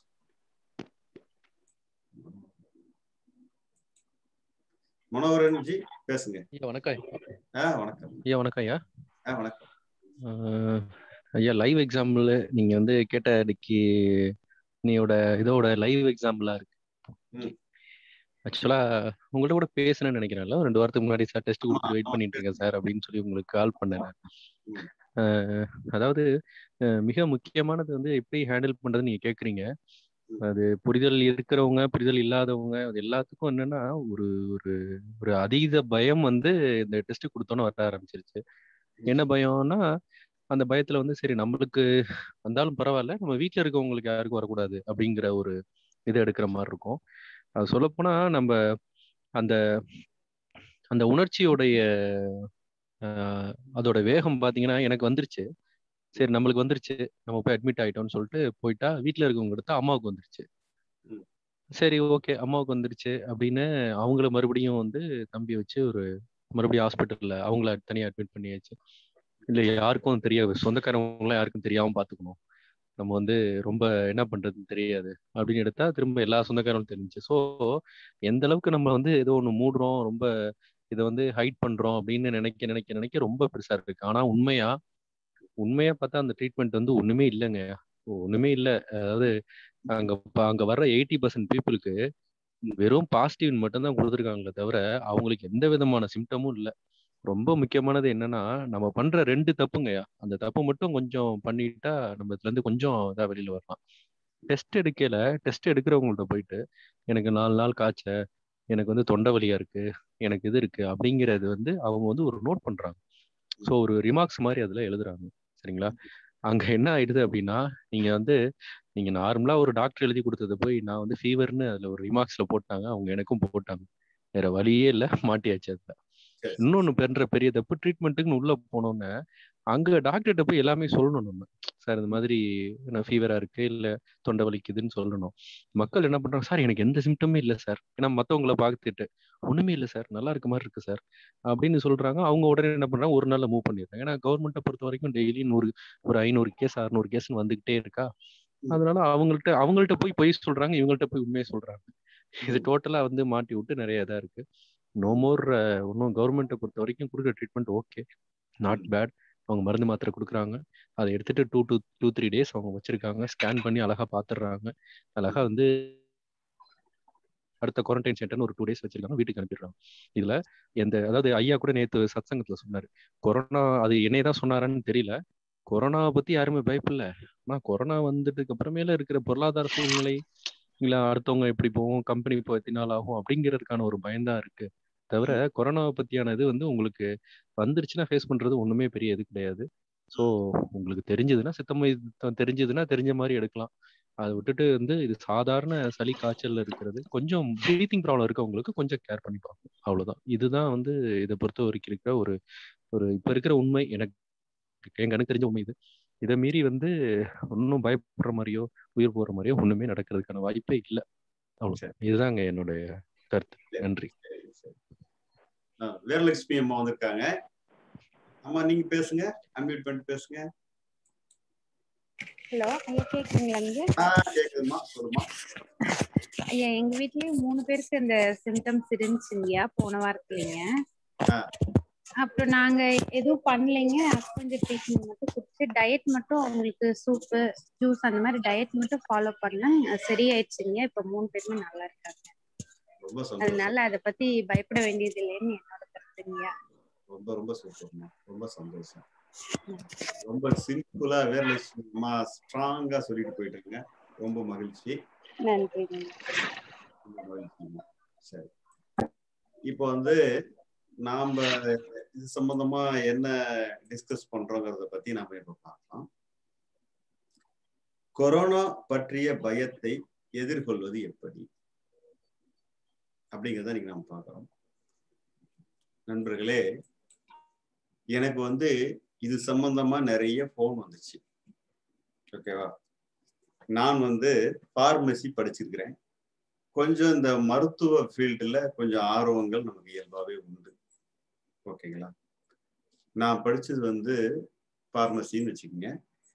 மனோகரன் ஜி பேசுங்க ஐயா வணக்கம் ஆ வணக்கம் ஐயா வணக்கம் ஐயா ஆ வணக்கம் ஆஹ் ஐயா லைவ் எக்ஸாம்பிள் நீங்க வந்து கேட்ட இன்னைக்கு நீயோட இதோட லைவ் எக்ஸாம்பிளா இருக்கு ம். ஆக்சுவலா உங்கள்ட்ட கூட பேசணும்னு நினைக்கிறேன்ல ஒரு ரெண்டு வாரத்துக்கு முன்னாடி சார் டெஸ்ட் ஆமா, கொடுத்து வெயிட் ஆமா, பண்ணிட்டு இருக்கேன் சார் அப்படின்னு சொல்லி உங்களுக்கு கால் பண்ணேன் நான். ம். ஆஹ் அதாவது ஆஹ் மிக முக்கியமானது வந்து எப்படி ஹேண்டில் பண்றதுன்னு நீங்க கேக்குறீங்க ம். அது புரிதல் இருக்கிறவங்க புரிதல் இல்லாதவங்க அது எல்லாத்துக்கும் என்னன்னா ஒரு ஒரு ஒரு அதீத பயம் வந்து இந்த டெஸ்ட் கொடுத்தோன்னே வர ஆரம்பிச்சிருச்சு என்ன பயம்னா அந்த பயத்துல வந்து சரி நம்மளுக்கு வந்தாலும் பரவாயில்ல நம்ம வீட்ல இருக்கவங்களுக்கு யாருக்கும் வரக்கூடாது அப்படிங்கிற ஒரு இது எடுக்கிற மாதிரி இருக்கும் அது சொல்லப்போனா நம்ம அந்த அந்த உணர்ச்சியோடைய ஆஹ் அதோட வேகம் பாத்தீங்கன்னா எனக்கு வந்துருச்சு சரி நம்மளுக்கு வந்துருச்சு நம்ம போய் அட்மிட் ஆயிட்டோம்னு சொல்லிட்டு போயிட்டா வீட்ல இருக்கவங்க எடுத்தா அம்மாவுக்கு வந்துருச்சு ம். சரி ஓகே அம்மாவுக்கு வந்துருச்சு அப்படின்னு அவங்கள மறுபடியும் வந்து தம்பி வச்சு ஒரு மறுபடியும் ஹாஸ்பிட்டல்ல அவங்கள தனியா அட்மிட் பண்ணியாச்சு இல்ல யாருக்கும் தெரியாது சொந்தக்காரவங்களாம் யாருக்கும் தெரியாம பாத்துக்கணும் நம்ம வந்து ரொம்ப என்ன பண்றதுன்னு தெரியாது அப்படின்னு எடுத்தா திரும்ப எல்லா சொந்தக்காரங்களும் தெரிஞ்சு ஸோ எந்த அளவுக்கு நம்ம வந்து ஏதோ ஒண்ணு மூடுறோம் ரொம்ப இதை வந்து ஹைட் பண்றோம் அப்படின்னு நினைக்க நினைக்க நினைக்க ரொம்ப பெருசா இருக்கு ஆனா உண்மையா உண்மையா பார்த்தா அந்த ட்ரீட்மெண்ட் வந்து ஒண்ணுமே இல்லைங்க ஒண்ணுமே இல்லை அதாவது அங்க ப- அங்க வர்ற எயிட்டி பர்சன்ட் பீப்புளுக்கு வெறும் பாசிட்டிவ் மட்டும்தான் கொடுத்துருக்காங்களே தவிர அவங்களுக்கு எந்த விதமான சிம்டமும் இல்லை ரொம்ப முக்கியமானது என்னன்னா நம்ம பண்ற ரெண்டு தப்புங்கய்யா அந்த தப்பு மட்டும் கொஞ்சம் பண்ணிட்டா நம்ம இதுல இருந்து கொஞ்சம் இதா வெளியில வரலாம் டெஸ்ட் எடுக்கல டெஸ்ட் எடுக்கிறவங்கள்ட்ட போயிட்டு எனக்கு நாலு நாள் காய்ச்ச எனக்கு வந்து தொண்டை வலியா இருக்கு எனக்கு இது இருக்கு அப்படிங்கிறது வந்து அவங்க வந்து ஒரு நோட் பண்றாங்க ஸோ ஒரு ரிமார்க்ஸ் மாதிரி அதுல எழுதுறாங்க சரிங்களா அங்க என்ன ஆயிடுது அப்படின்னா நீங்க வந்து நீங்க நார்மலா ஒரு டாக்டர் எழுதி கொடுத்ததை போய் நான் வந்து ஃபீவர்னு அதுல ஒரு ரிமார்க்ஸ்ல போட்டாங்க அவங்க எனக்கும் போட்டாங்க வேற வழியே இல்ல மாட்டியாச்சு அதுல சரி. இன்னொன்னு பண்ற பெரிய தப்பு ட்ரீட்மெண்ட்டுக்குன்னு உள்ள போனோன்னே அங்க டாக்டர்கிட்ட போய் எல்லாமே சொல்லணும் நம்ம சார் இந்த மாதிரி ஃபீவரா இருக்கு இல்ல தொண்டை வலிக்குதுன்னு சொல்லணும் மக்கள் என்ன பண்றாங்க சார் எனக்கு எந்த சிம்டமே இல்லை சார் ஏன்னா மத்தவங்கள பார்த்துட்டு ஒண்ணுமே இல்லை சார் நல்லா இருக்க மாதிரி இருக்கு சார் அப்படின்னு சொல்றாங்க அவங்க உடனே என்ன பண்றாங்க ஒரு நாள்ல மூவ் பண்ணிடுறாங்க ஏன்னா கவர்மெண்ட்டை பொறுத்த வரைக்கும் டெய்லி நூறு ஒரு ஐநூறு கேஸ் அறுநூறு கேஸ் வந்துகிட்டே இருக்கா அதனால அவங்கள்ட்ட அவங்கள்ட்ட போய் பொய் சொல்றாங்க இவங்கள்ட்ட போய் உண்மையை சொல்றாங்க இது டோட்டலா வந்து மாட்டி விட்டு நிறைய இதா இருக்கு நோ மோர் ஒன்றும் கவர்மெண்ட்டை பொறுத்த வரைக்கும் கொடுக்குற ட்ரீட்மெண்ட் ஓகே நாட் பேட் அவங்க மருந்து மாத்திரை கொடுக்குறாங்க அதை எடுத்துட்டு two two two three days அவங்க வச்சிருக்காங்க ஸ்கேன் பண்ணி அழகா பாத்துடுறாங்க அழகா வந்து அடுத்த குவாரண்டைன் சென்டர்னு ஒரு டூ டேஸ் வச்சிருக்காங்க வீட்டுக்கு அனுப்பிடுறாங்க இதுல எந்த அதாவது ஐயா கூட நேத்து சத்சங்கத்துல சொன்னாரு கொரோனா அது என்னைய தான் சொன்னாரான்னு தெரியல கொரோனாவை பத்தி யாருமே பயப்படல ஆனா கொரோனா வந்துட்டுக்கு அப்புறமேல இருக்கிற பொருளாதார சூழ்நிலை இல்ல அடுத்தவங்க எப்படி போகும் கம்பெனி இப்போ எத்தனை நாள் ஆகும் அப்படிங்கிறதுக்கான ஒரு பயம்தான் இருக்கு தவிர கொரோனாவை பத்தியான இது வந்து உங்களுக்கு வந்துருச்சுன்னா ஃபேஸ் பண்றது ஒண்ணுமே பெரிய இது கிடையாது ஸோ உங்களுக்கு தெரிஞ்சதுன்னா சித்தம் வைத்தியம் தெரிஞ்சதுன்னா தெரிஞ்ச மாதிரி எடுக்கலாம் அதை விட்டுட்டு வந்து இது சாதாரண சளி காய்ச்சல்ல இருக்கிறது கொஞ்சம் ப்ரீத்திங் ப்ராப்ளம் இருக்கவங்களுக்கு கொஞ்சம் கேர் பண்ணி பார்க்கணும் அவ்வளவுதான் இதுதான் வந்து இதை பொறுத்த வரைக்கும் இருக்கிற ஒரு ஒரு இப்ப இருக்கிற உண்மை எனக்கு என் கணக்கு தெரிஞ்ச உண்மை இது இதை மீறி வந்து ஒன்றும் பயப்படுற மாதிரியோ உயிர் போற மாதிரியோ ஒண்ணுமே நடக்கிறதுக்கான வாய்ப்பே இல்லை அவ்வளோ இதுதாங்க என்னுடைய கருத்து நன்றி வீரலட்சுமி அம்மா வந்திருக்காங்க அம்மா நீங்க பேசுங்க அன்மியூட் பண்ணிட்டு பேசுங்க ஹலோ ஐயா கேக்குதுங்களா நீங்க ஆ கேக்குதுமா சொல்லுமா ஐயா எங்க வீட்லயும் மூணு பேருக்கு இந்த சிம்டம்ஸ் இருந்துச்சுங்கய்யா போன வாரத்துலங்க அப்புறம் நாங்க எதுவும் பண்ணலைங்க கொஞ்சம் ட்ரீட்மெண்ட் மட்டும் குடிச்சு டயட் மட்டும் அவங்களுக்கு சூப்பு ஜூஸ் அந்த மாதிரி டயட் மட்டும் ஃபாலோ பண்ணேன் சரியாயிடுச்சுங்க இப்ப மூணு பேருமே நல்லா இருக்காங்க ரொம்ப சந்தோஷம் அதனால அதை பத்தி பயப்பட வேண்டியது இல்லைன்னு என்னோட கருத்துங்கய்யா ரொம்ப ரொம்ப சூப்பர்மா ரொம்ப சந்தோஷம் ரொம்ப சிம்பிளா வீரலட்சுமி அம்மா ஸ்ட்ராங்கா சொல்லிட்டு போயிட்டாங்க ரொம்ப மகிழ்ச்சி நன்றி ரொம்ப மகிழ்ச்சிமா சரி இப்போ வந்து நாம இது சம்பந்தமா என்ன டிஸ்கஸ் பண்றோங்கிறத பத்தி நாம இப்ப பார்க்கலாம் கொரோனா பற்றிய பயத்தை எதிர்கொள்வது எப்படி அப்படிங்கிறத நீங்க நாம பார்க்கிறோம் நண்பர்களே எனக்கு வந்து இது சம்பந்தமா நிறைய ஃபோன் வந்துச்சு ஓகேவா நான் வந்து ஃபார்மசி படிச்சிருக்கிறேன் கொஞ்சம் இந்த மருத்துவ ஃபீல்டில் கொஞ்சம் ஆர்வங்கள் நமக்கு இயல்பாகவே உண்டு ஓகேங்களா நான் படிச்சது வந்து ஃபார்மசின்னு வச்சுக்கோங்க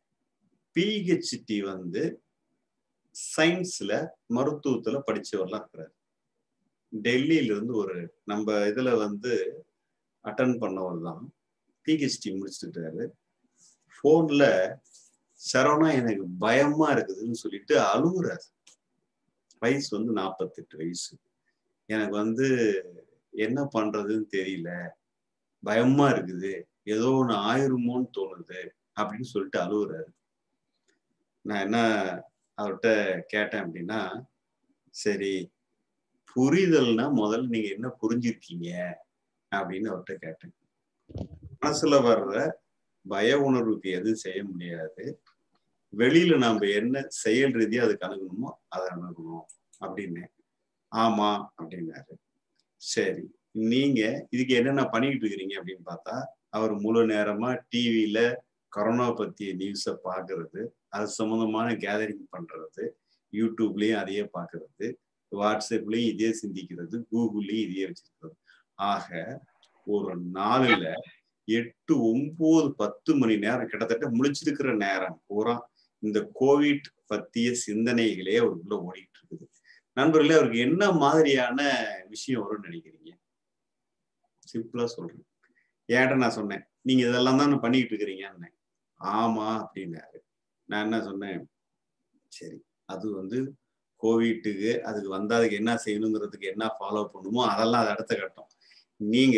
பிஹெச்டி வந்து சயின்ஸ்ல மருத்துவத்துல படிச்சவர்லாம் இருக்கிறார் டெல்லியில இருந்து ஒரு நம்ம இதுல வந்து அட்டன் பண்ணவர் தான் பிஹெச்டி முடிச்சுட்டாரு ஃபோன்ல சரவணா எனக்கு பயமா இருக்குதுன்னு சொல்லிட்டு அழுகுறாரு வயசு வந்து நாற்பத்தெட்டு வயசு எனக்கு வந்து என்ன பண்றதுன்னு தெரியல பயமா இருக்குது ஏதோ ஒன்று ஆயிருமோன்னு தோணுது அப்படின்னு சொல்லிட்டு அழுகுறாரு நான் என்ன அவர்கிட்ட கேட்டேன் அப்படின்னா சரி புரிதல்னா முதல்ல நீங்க என்ன புரிஞ்சிருக்கீங்க அப்படின்னு அவர்கிட்ட கேட்டேன் மனசுல வர்ற பய உணர்வுக்கு எதுவும் செய்ய முடியாது வெளியில நாம என்ன செயல் ரீதியா அதுக்கு அணுகணுமோ அதை அணுகணும் அப்படின்னு ஆமா அப்படின்னாரு சரி நீங்க இதுக்கு என்னென்ன பண்ணிக்கிட்டு இருக்கிறீங்க அப்படின்னு பார்த்தா அவர் முழு நேரமா டிவியில கொரோனா பத்திய நியூஸை பார்க்கறது அது சம்மந்தமான கேதரிங் பண்றது யூடியூப்லயும் அதையே பார்க்கறது வாட்ஸ்அப்லயும் இதே சிந்திக்கிறது கூகுள்லயும் இதையே வச்சிருக்கிறது ஆக ஒரு நாளுல எட்டு ஒன்பது பத்து மணி நேரம் கிட்டத்தட்ட முழிச்சிருக்கிற நேரம் பூரா இந்த கோவிட் பத்திய சிந்தனைகளே அவருக்குள்ள ஓடிட்டு இருக்குது நண்பர்களே அவருக்கு என்ன மாதிரியான விஷயம் வரும்னு நினைக்கிறீங்க சிம்பிளா சொல்றேன் ஏன்ட்ட நான் சொன்னேன் நீங்க இதெல்லாம் தான் பண்ணிக்கிட்டு இருக்கிறீங்கன்னு ஆமா அப்படின்னாரு நான் என்ன சொன்னேன் சரி அது வந்து கோவிட்டுக்கு அதுக்கு வந்தா அதுக்கு என்ன செய்யணுங்கிறதுக்கு என்ன ஃபாலோ பண்ணுமோ அதெல்லாம் அது அடுத்த கட்டம் நீங்க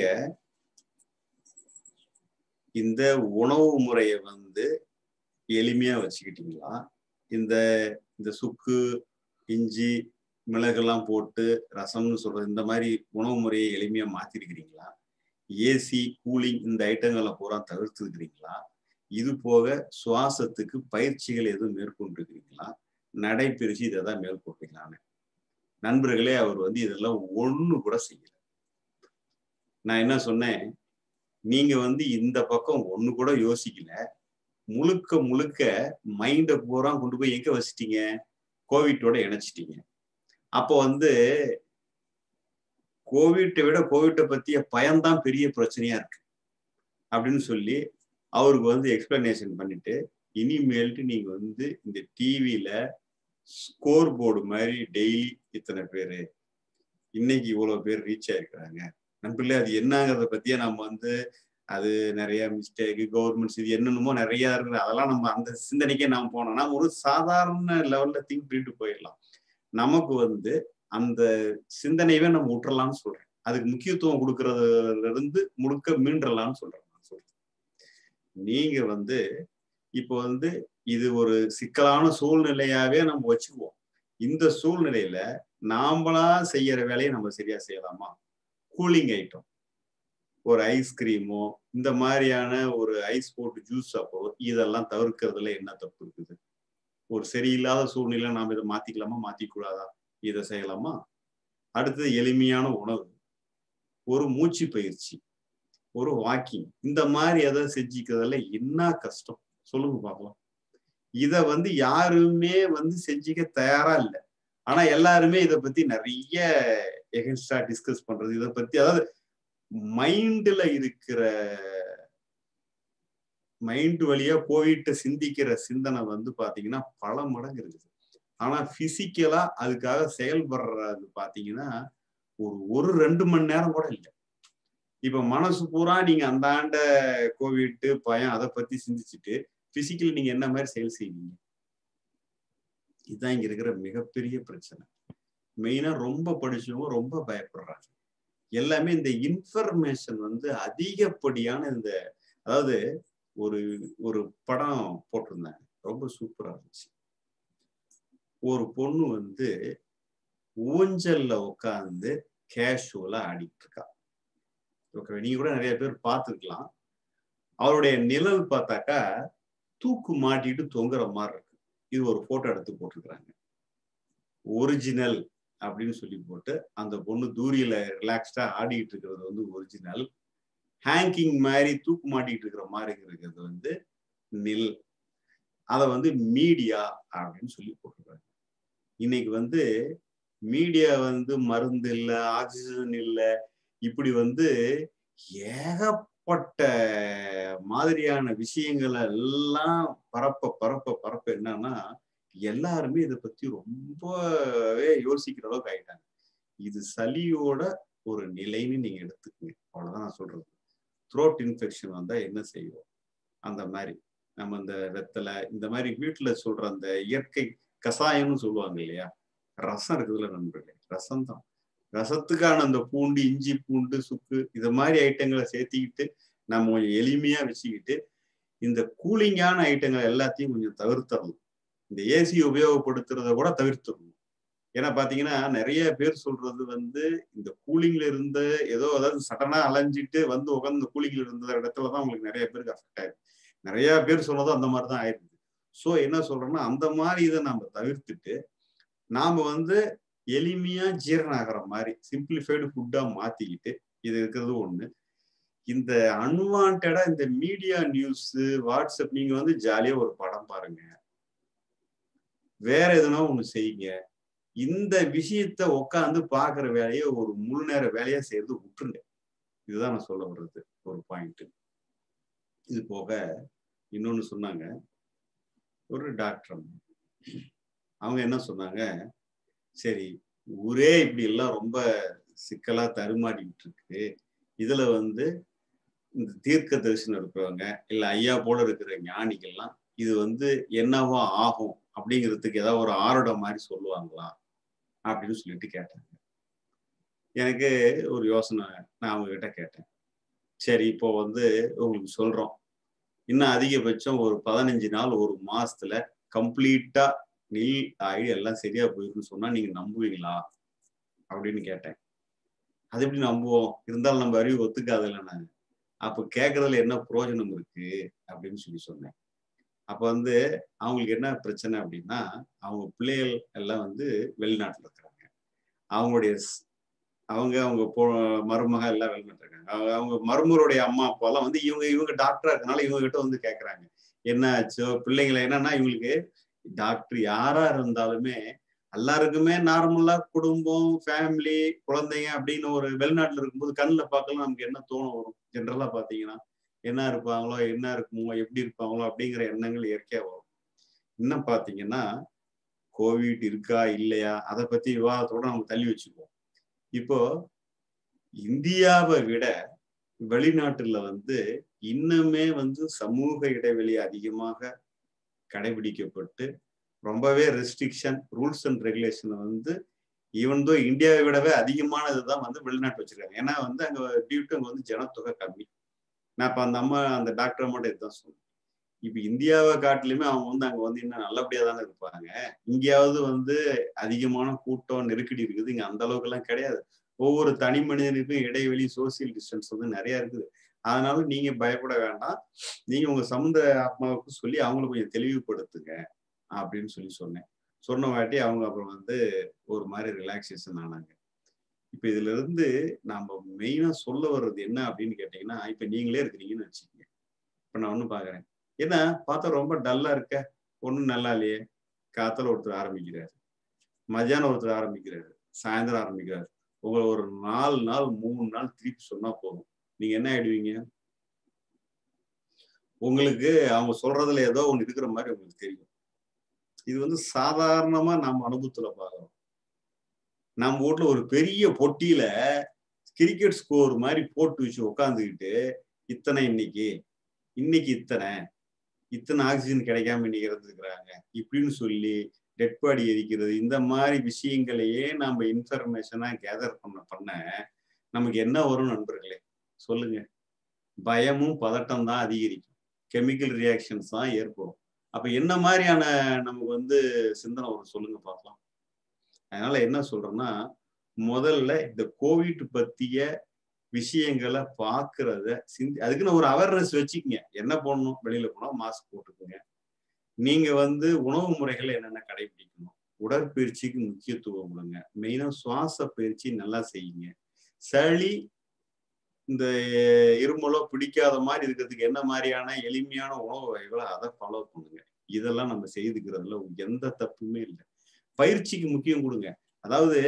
இந்த உணவு முறையை வந்து எளிமையா வச்சுக்கிட்டீங்களா இந்த இந்த சுக்கு இஞ்சி மிளகெல்லாம் போட்டு ரசம்னு சொல்றது இந்த மாதிரி உணவு முறையை எளிமையா மாத்திருக்கிறீங்களா ஏசி கூலிங் இந்த ஐட்டங்களை பூரா தவிர்த்துருக்கிறீங்களா இது போக சுவாசத்துக்கு பயிற்சிகள் எதுவும் மேற்கொண்டிருக்கிறீங்களா நடைபெறுச்சு இதை தான் மேற்கொண்டீங்களான்னு நண்பர்களே அவர் வந்து இதெல்லாம் ஒண்ணு கூட செய்யல நான் என்ன சொன்னேன் நீங்க வந்து இந்த பக்கம் ஒண்ணு கூட யோசிக்கல முழுக்க முழுக்க மைண்ட பூரா கொண்டு போய் எங்க வச்சிட்டீங்க கோவிட்டோட இணைச்சிட்டீங்க அப்போ வந்து கோவிட்டை விட கோவிட்டை பத்திய பயம்தான் பெரிய பிரச்சனையா இருக்கு அப்படின்னு சொல்லி அவருக்கு வந்து எக்ஸ்பிளனேஷன் பண்ணிட்டு இனிமேல்ட்டு நீங்க வந்து இந்த டிவியில ஸ்கோர் போர்டு மாதிரி டெய்லி இத்தனை பேரு இன்னைக்கு இவ்வளவு பேர் ரீச் ஆயிருக்கிறாங்க நண்பர்களே அது என்னங்கிறத பத்தியே நம்ம வந்து அது நிறைய மிஸ்டேக் கவர்மெண்ட்ஸ் இது என்னென்னமோ நிறைய இருக்குது அதெல்லாம் நம்ம அந்த சிந்தனைக்கே நாம் போனோம்னா ஒரு சாதாரண லெவல்ல திங்க் பண்ணிட்டு போயிடலாம் நமக்கு வந்து அந்த சிந்தனையவே நம்ம விட்டுறலாம்னு சொல்றேன் அதுக்கு முக்கியத்துவம் கொடுக்கறதுல இருந்து முழுக்க மீண்டலாம்னு சொல்றேன் நான் சொல்றேன் நீங்க வந்து இப்போ வந்து இது ஒரு சிக்கலான சூழ்நிலையாவே நம்ம வச்சுக்குவோம் இந்த சூழ்நிலையில நாமளா செய்யற வேலையை நம்ம சரியா செய்யலாமா கூலிங் ஐட்டம் ஒரு ஐஸ்கிரீமோ இந்த மாதிரியான ஒரு ஐஸ் போட்டு ஜூஸ் அப்போ இதெல்லாம் தவிர்க்கிறதுல என்ன தப்பு இருக்குது ஒரு சரியில்லாத சூழ்நிலை நாம் இதை மாத்திக்கலாமா மாத்திக்கூடாதா இதை செய்யலாமா அடுத்தது எளிமையான உணவு ஒரு மூச்சு பயிற்சி ஒரு வாக்கிங் இந்த மாதிரி எதை செஞ்சுக்கிறதுல என்ன கஷ்டம் சொல்லுங்க பார்க்கலாம் இத வந்து யாருமே வந்து செஞ்சுக்க தயாரா இல்லை ஆனா எல்லாருமே இதை பத்தி நிறைய எகென்ஸ்டா டிஸ்கஸ் பண்றது இதை பத்தி அதாவது மைண்ட்ல இருக்கிற மைண்ட் வழியா போயிட்டு சிந்திக்கிற சிந்தனை வந்து பாத்தீங்கன்னா பல மடங்கு இருக்குது ஆனா பிசிக்கலா அதுக்காக செயல்படுறது பாத்தீங்கன்னா ஒரு ஒரு ரெண்டு மணி நேரம் கூட இல்லை இப்ப மனசு பூரா நீங்க அந்த ஆண்ட கோவிட் பயம் அதை பத்தி சிந்திச்சுட்டு பிசிக்கல் நீங்க என்ன மாதிரி செயல் செய்வீங்க இதுதான் இங்க இருக்கிற மிகப்பெரிய பிரச்சனை மெயினா ரொம்ப படிச்சவங்க ரொம்ப பயப்படுறாங்க எல்லாமே இந்த இன்ஃபர்மேஷன் வந்து அதிகப்படியான இந்த அதாவது ஒரு ஒரு படம் போட்டிருந்தாங்க ரொம்ப சூப்பரா இருந்துச்சு ஒரு பொண்ணு வந்து ஊஞ்சல்ல உட்காந்து கேஷுவலா ஆடிட்டு இருக்கா ஓகே நீங்க கூட நிறைய பேர் பார்த்துருக்கலாம் அவருடைய நிழல் பார்த்தாக்கா தூக்கு மாட்டிட்டு தொங்குற மாதிரி இருக்கு இது ஒரு போட்டோ எடுத்து போட்டிருக்கிறாங்க ஒரிஜினல் அப்படின்னு சொல்லி போட்டு அந்த பொண்ணு தூரியில ரிலாக்ஸ்டா ஆடிட்டு இருக்கிறது வந்து ஒரிஜினல் ஹேங்கிங் மாதிரி தூக்கு மாட்டிட்டு இருக்கிற மாதிரி இருக்கிறது வந்து நில் அதை வந்து மீடியா அப்படின்னு சொல்லி போட்டிருக்காங்க இன்னைக்கு வந்து மீடியா வந்து மருந்து இல்லை ஆக்சிஜன் இல்லை இப்படி வந்து ஏகப்பட்ட மாதிரியான விஷயங்களை எல்லாம் பரப்ப பரப்ப பரப்ப என்னன்னா எல்லாருமே இதை பத்தி ரொம்பவே யோசிக்கிற அளவுக்கு ஆயிட்டாங்க இது சளியோட ஒரு நிலைன்னு நீங்க எடுத்துக்கங்க அவ்வளவுதான் நான் சொல்றது த்ரோட் இன்ஃபெக்ஷன் வந்தா என்ன செய்வோம் அந்த மாதிரி நம்ம இந்த வெத்தலை இந்த மாதிரி வீட்டுல சொல்ற அந்த இயற்கை கஷாயம்னு சொல்லுவாங்க இல்லையா ரசம் இருக்குதுல்ல நண்பர்களே ரசம் தான் ரசத்துக்கான அந்த பூண்டு இஞ்சி பூண்டு சுக்கு இது மாதிரி ஐட்டங்களை சேர்த்திக்கிட்டு நம்ம கொஞ்சம் எளிமையா வச்சுக்கிட்டு இந்த கூலிங்கான ஐட்டங்கள் எல்லாத்தையும் கொஞ்சம் தவிர்த்தரணும் இந்த ஏசி உபயோகப்படுத்துறத கூட தவிர்த்துடணும் ஏன்னா பாத்தீங்கன்னா நிறைய பேர் சொல்றது வந்து இந்த கூலிங்ல இருந்த ஏதோ அதாவது சடனா அலைஞ்சிட்டு வந்து உட்காந்து கூலிங்ல இருந்த இடத்துல தான் உங்களுக்கு நிறைய பேருக்கு அஃபெக்ட் ஆயிருக்கு நிறைய பேர் சொன்னதும் அந்த மாதிரி தான் ஆயிருக்கு ஸோ என்ன சொல்றோம்னா அந்த மாதிரி இதை நம்ம தவிர்த்துட்டு நாம வந்து எளிமையா ஜீரணம் ஆகிற மாதிரி சிம்பிளிஃபைடு ஃபுட்டா மாத்திக்கிட்டு இது இருக்கிறது ஒண்ணு இந்த அன்வான்டா இந்த மீடியா நியூஸ் வாட்ஸ்அப் நீங்க வந்து ஜாலியா ஒரு படம் பாருங்க வேற எதுனா ஒண்ணு செய்யுங்க இந்த விஷயத்த உட்காந்து பாக்குற வேலையை ஒரு முழு நேர வேலையா செய்யறது விட்டுருங்க இதுதான் நான் சொல்ல வர்றது ஒரு பாயிண்ட் இது போக இன்னொன்னு சொன்னாங்க ஒரு டாக்டர் அவங்க என்ன சொன்னாங்க சரி ஊரே இப்படி எல்லாம் ரொம்ப சிக்கலா தருமாடிட்டு இருக்கு இதுல வந்து இந்த தீர்க்க தரிசனம் இருக்கிறவங்க இல்ல ஐயா போல இருக்கிற ஞானிகள்லாம் இது வந்து என்னவோ ஆகும் அப்படிங்கிறதுக்கு ஏதாவது ஒரு ஆரோட மாதிரி சொல்லுவாங்களா அப்படின்னு சொல்லிட்டு கேட்டாங்க எனக்கு ஒரு யோசனை நான் அவங்க கிட்ட கேட்டேன் சரி இப்போ வந்து உங்களுக்கு சொல்றோம் இன்னும் அதிகபட்சம் ஒரு பதினஞ்சு நாள் ஒரு மாசத்துல கம்ப்ளீட்டா நில் ஆகி எல்லாம் சரியா போயிருக்குன்னு சொன்னா நீங்க நம்புவீங்களா அப்படின்னு கேட்டேன் அது எப்படி நம்புவோம் இருந்தாலும் நம்ம அறிவு ஒத்துக்காதுல்ல நாங்க அப்ப கேட்கறதுல என்ன பிரயோஜனம் இருக்கு அப்படின்னு சொல்லி சொன்னேன் அப்ப வந்து அவங்களுக்கு என்ன பிரச்சனை அப்படின்னா அவங்க பிள்ளைகள் எல்லாம் வந்து வெளிநாட்டுல இருக்கிறாங்க அவங்களுடைய அவங்க அவங்க போ மருமக எல்லாம் வெளிநாட்டுல இருக்காங்க அவங்க அவங்க மருமகளுடைய அம்மா அப்பா எல்லாம் வந்து இவங்க இவங்க டாக்டரா இருக்கனால இவங்க கிட்ட வந்து கேக்குறாங்க என்ன ஆச்சோ பிள்ளைங்களை என்னன்னா இவங்களுக்கு டாக்டர் யாரா இருந்தாலுமே எல்லாருக்குமே நார்மலா குடும்பம் ஃபேமிலி குழந்தைங்க அப்படின்னு ஒரு வெளிநாட்டுல இருக்கும்போது கண்ணில் பார்க்கலாம் நமக்கு என்ன தோணும் வரும் ஜென்ரலா பாத்தீங்கன்னா என்ன இருப்பாங்களோ என்ன இருக்குமோ எப்படி இருப்பாங்களோ அப்படிங்கிற எண்ணங்கள் இயற்கையா வரும் இன்னும் பாத்தீங்கன்னா கோவிட் இருக்கா இல்லையா அதை பத்தி விவாதத்தோட நம்ம தள்ளி வச்சுக்குவோம் இப்போ இந்தியாவை விட வெளிநாட்டுல வந்து இன்னுமே வந்து சமூக இடைவெளி அதிகமாக கடைபிடிக்கப்பட்டு ரொம்பவே ரெஸ்ட்ரிக்ஷன் ரூல்ஸ் அண்ட் ரெகுலேஷனை வந்து ஈவன் தோ இந்தியாவை விடவே அதிகமான இதுதான் வந்து வெளிநாட்டு வச்சிருக்காங்க ஏன்னா வந்து அங்க டியூட்டு அங்க வந்து ஜனத்தொகை கம்மி நான் இப்ப அந்த அம்மா அந்த டாக்டர் மட்டும் இதுதான் சொன்னேன் இப்ப இந்தியாவை காட்டிலுமே அவங்க வந்து அங்க வந்து இன்னும் நல்லபடியா தானே இருப்பாங்க இங்கேயாவது வந்து அதிகமான கூட்டம் நெருக்கடி இருக்குது இங்க அந்த அளவுக்கு எல்லாம் கிடையாது ஒவ்வொரு தனி மனிதனுக்கும் இடைவெளி சோசியல் டிஸ்டன்ஸ் வந்து நிறைய இருக்குது அதனால நீங்க பயப்பட வேண்டாம் நீங்க உங்க சமுதாய ஆத்மாவுக்கு சொல்லி அவங்களை கொஞ்சம் தெளிவுபடுத்துங்க அப்படின்னு சொல்லி சொன்னேன் சொன்ன வாட்டி அவங்க அப்புறம் வந்து ஒரு மாதிரி ரிலாக்ஸேஷன் ஆனாங்க இப்ப இதுல இருந்து நாம மெயினா சொல்ல வர்றது என்ன அப்படின்னு கேட்டீங்கன்னா இப்ப நீங்களே இருக்கிறீங்கன்னு வச்சுக்கோங்க இப்ப நான் ஒண்ணு பாக்குறேன் என்ன பார்த்தா ரொம்ப டல்லா இருக்க ஒண்ணும் நல்லா இல்லையே காத்தால ஒருத்தர் ஆரம்பிக்கிறாரு மத்தியானம் ஒருத்தர் ஆரம்பிக்கிறாரு சாயந்தரம் ஆரம்பிக்கிறாரு உங்களை ஒரு நாலு நாள் மூணு நாள் திருப்பி சொன்னா போதும் நீங்க என்ன ஆயிடுவீங்க உங்களுக்கு அவங்க சொல்றதுல ஏதோ ஒண்ணு இருக்கிற மாதிரி உங்களுக்கு தெரியும் இது வந்து சாதாரணமா நம்ம அனுபவத்துல பாக்குறோம் நம்ம வீட்ல ஒரு பெரிய பொட்டியில கிரிக்கெட் ஸ்கோர் மாதிரி போட்டு வச்சு உட்காந்துக்கிட்டு இத்தனை இன்னைக்கு இன்னைக்கு இத்தனை இத்தனை ஆக்சிஜன் கிடைக்காம இன்னைக்கு இறந்துருக்குறாங்க இப்படின்னு சொல்லி டெட் பாடி எரிக்கிறது இந்த மாதிரி விஷயங்களையே நம்ம இன்ஃபர்மேஷனா கேதர் பண்ண பண்ண நமக்கு என்ன வரும் நண்பர்களே சொல்லுங்க பயமும் பதட்டம் தான் அதிகரிக்கும் கெமிக்கல் ரியாக்ஷன்ஸ் தான் ஏற்படும் அப்ப என்ன மாதிரியான நமக்கு வந்து சிந்தனை வரும் சொல்லுங்க பார்க்கலாம் அதனால என்ன சொல்றேன்னா முதல்ல இந்த கோவிட் பத்திய விஷயங்களை பாக்குறத சிந்தி அதுக்குன்னு ஒரு அவேர்னஸ் வச்சுக்கங்க என்ன பண்ணணும் வெளியில போனா மாஸ்க் போட்டுக்கோங்க நீங்க வந்து உணவு முறைகளை என்னென்ன கடைபிடிக்கணும் உடற்பயிற்சிக்கு முக்கியத்துவம் கொடுங்க மெயினா சுவாச பயிற்சி நல்லா செய்யுங்க சளி இந்த இருமலோ பிடிக்காத மாதிரி இருக்கிறதுக்கு என்ன மாதிரியான எளிமையான உணவு வகைகளோ அதை ஃபாலோ பண்ணுங்க இதெல்லாம் நம்ம செய்துக்கிறதுல எந்த தப்புமே இல்லை பயிற்சிக்கு முக்கியம் கொடுங்க அதாவது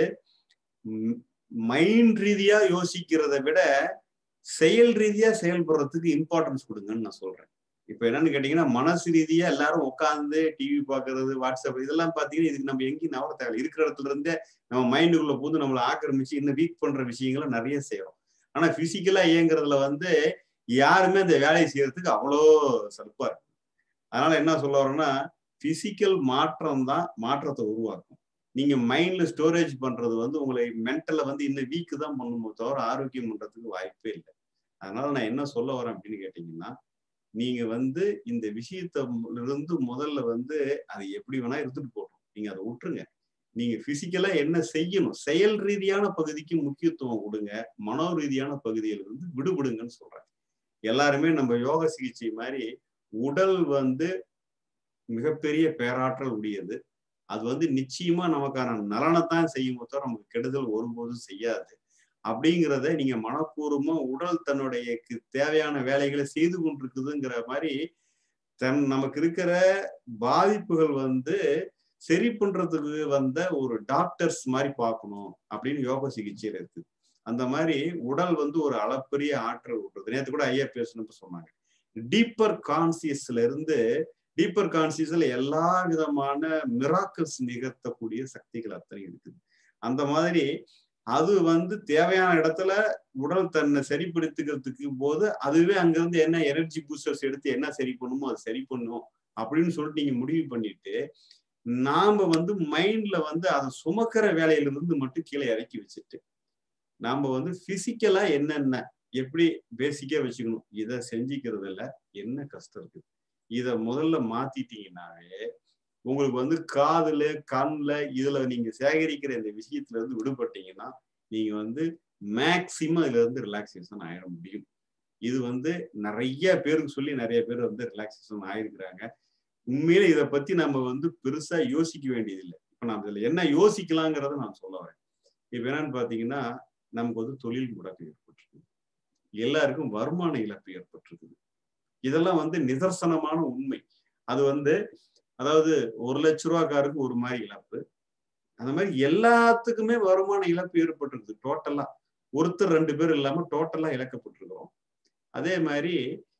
மைண்ட் ரீதியா யோசிக்கிறத விட செயல் ரீதியா செயல்படுறதுக்கு இம்பார்ட்டன்ஸ் கொடுங்கன்னு நான் சொல்றேன் இப்ப என்னன்னு கேட்டீங்கன்னா மனசு ரீதியா எல்லாரும் உட்காந்து டிவி பாக்குறது வாட்ஸ்அப் இதெல்லாம் பாத்தீங்கன்னா இதுக்கு நம்ம எங்கேயும் நவர தேவை இருக்கிற இடத்துல இருந்தே நம்ம மைண்டுக்குள்ள போது நம்மளை ஆக்கிரமிச்சு இன்னும் வீக் பண்ற விஷயங்களை நிறைய செய்யறோம் ஆனா பிசிக்கலா இயங்குறதுல வந்து யாருமே அந்த வேலையை செய்யறதுக்கு அவ்வளோ சலுப்பா இருக்கு அதனால என்ன சொல்ல வரோம்னா பிசிக்கல் மாற்றம் தான் மாற்றத்தை உருவாக்கும் நீங்க மைண்ட்ல ஸ்டோரேஜ் பண்றது வந்து உங்களை மென்டல்ல வந்து இன்னும் வீக்கு தான் பண்ணணுமோ தவிர ஆரோக்கியம் பண்றதுக்கு வாய்ப்பே இல்லை அதனால நான் என்ன சொல்ல வரேன் அப்படின்னு கேட்டீங்கன்னா நீங்க வந்து இந்த விஷயத்த இருந்து முதல்ல வந்து அது எப்படி வேணா இருந்துட்டு போட்டோம் நீங்க அதை விட்டுருங்க நீங்க பிசிக்கலா என்ன செய்யணும் செயல் ரீதியான பகுதிக்கு முக்கியத்துவம் கொடுங்க மனோ ரீதியான பகுதியில இருந்து விடுபடுங்கன்னு சொல்றேன் எல்லாருமே நம்ம யோக சிகிச்சை மாதிரி உடல் வந்து மிகப்பெரிய பேராற்றல் உடையது அது வந்து நிச்சயமா நமக்கான நலனைத்தான் செய்யும் தவிர நமக்கு கெடுதல் ஒருபோதும் செய்யாது அப்படிங்கிறத நீங்க மனப்பூர்வமா உடல் தன்னுடைய தேவையான வேலைகளை செய்து கொண்டிருக்குதுங்கிற மாதிரி தன் நமக்கு இருக்கிற பாதிப்புகள் வந்து சரி பண்றதுக்கு வந்த ஒரு டாக்டர்ஸ் மாதிரி பார்க்கணும் அப்படின்னு யோக சிகிச்சையில இருக்கு அந்த மாதிரி உடல் வந்து ஒரு அளப்பரிய ஆற்றல் விட்டுறது நேற்று கூட ஐயா பேசணும்னு சொன்னாங்க டீப்பர் கான்சியஸ்ல இருந்து டீப்பர் கான்சியஸ்ல எல்லா விதமான மிராக்கல்ஸ் நிகழ்த்தக்கூடிய சக்திகள் அத்தனை இருக்குது அந்த மாதிரி அது வந்து தேவையான இடத்துல உடல் தன்னை சரிப்படுத்திக்கிறதுக்கு போது அதுவே அங்கிருந்து என்ன எனர்ஜி பூஸ்டர்ஸ் எடுத்து என்ன சரி பண்ணுமோ அதை சரி பண்ணும் அப்படின்னு சொல்லிட்டு நீங்க முடிவு பண்ணிட்டு நாம வந்து மைண்ட்ல வந்து அதை சுமக்கிற வேலையில இருந்து மட்டும் கீழே இறக்கி வச்சுட்டு நாம வந்து பிசிக்கலா என்னென்ன எப்படி பேசிக்கா வச்சுக்கணும் இதை செஞ்சுக்கிறதுல என்ன கஷ்டம் இருக்கு இத முதல்ல மாத்திட்டீங்கன்னாவே உங்களுக்கு வந்து காதுல கண்ல இதுல நீங்க சேகரிக்கிற இந்த விஷயத்துல இருந்து விடுபட்டீங்கன்னா நீங்க வந்து மேக்சிமம் இதுல இருந்து ரிலாக்ஸேஷன் ஆயிட முடியும் இது வந்து நிறைய பேருக்கு சொல்லி நிறைய பேர் வந்து ரிலாக்ஸேஷன் ஆயிருக்கிறாங்க உண்மையில இதை பத்தி நம்ம வந்து பெருசா யோசிக்க வேண்டியதில்லை இப்ப நம்ம இதுல என்ன யோசிக்கலாங்கிறத நான் சொல்ல வரேன் இப்ப என்னன்னு பாத்தீங்கன்னா நமக்கு வந்து தொழில் முடக்கம் ஏற்பட்டிருக்கு எல்லாருக்கும் வருமான இழப்பு ஏற்பட்டிருக்குது இதெல்லாம் வந்து நிதர்சனமான உண்மை அது வந்து அதாவது ஒரு லட்ச ரூபாக்காருக்கு ஒரு மாதிரி இழப்பு அந்த மாதிரி எல்லாத்துக்குமே வருமான இழப்பு ஏற்பட்டிருக்குது டோட்டலா ஒருத்தர் ரெண்டு பேர் இல்லாம டோட்டலா இழக்கப்பட்டிருக்கிறோம் அதே மாதிரி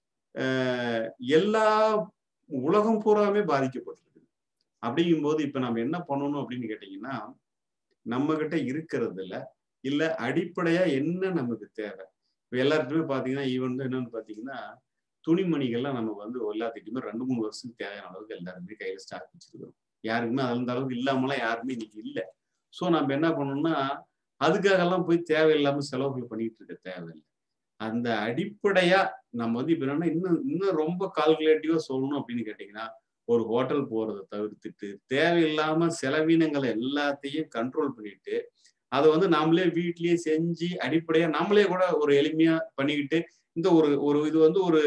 எல்லா உலகம் பூராவே பாதிக்கப்பட்டிருக்கு அப்படிங்கும்போது இப்ப நம்ம என்ன பண்ணணும் அப்படின்னு கேட்டீங்கன்னா நம்ம கிட்ட இருக்கிறதுல இல்ல அடிப்படையா என்ன நமக்கு தேவை இப்போ எல்லாருக்குமே பார்த்தீங்கன்னா ஈவன் என்னன்னு பார்த்தீங்கன்னா துணிமணிகள்லாம் நமக்கு வந்து எல்லாத்துக்குமே ரெண்டு மூணு வருஷத்துக்கு தேவையான அளவுக்கு எல்லாருமே கையில் ஸ்டாக் வச்சிருக்கிறோம் யாருக்குமே அந்த அளவுக்கு இல்லாமலாம் யாருமே இன்னைக்கு இல்லை ஸோ நம்ம என்ன பண்ணோம்னா அதுக்காகலாம் போய் தேவையில்லாம செலவுகள் பண்ணிட்டு இருக்க தேவையில்லை அந்த அடிப்படையா நம்ம வந்து இப்ப என்னன்னா இன்னும் இன்னும் ரொம்ப கால்குலேட்டிவா சொல்லணும் அப்படின்னு கேட்டீங்கன்னா ஒரு ஹோட்டல் போறதை தவிர்த்துட்டு தேவையில்லாம செலவினங்களை எல்லாத்தையும் கண்ட்ரோல் பண்ணிட்டு அதை வந்து நாமளே வீட்லயே செஞ்சு அடிப்படையா நாமளே கூட ஒரு எளிமையா பண்ணிக்கிட்டு இந்த ஒரு ஒரு இது வந்து ஒரு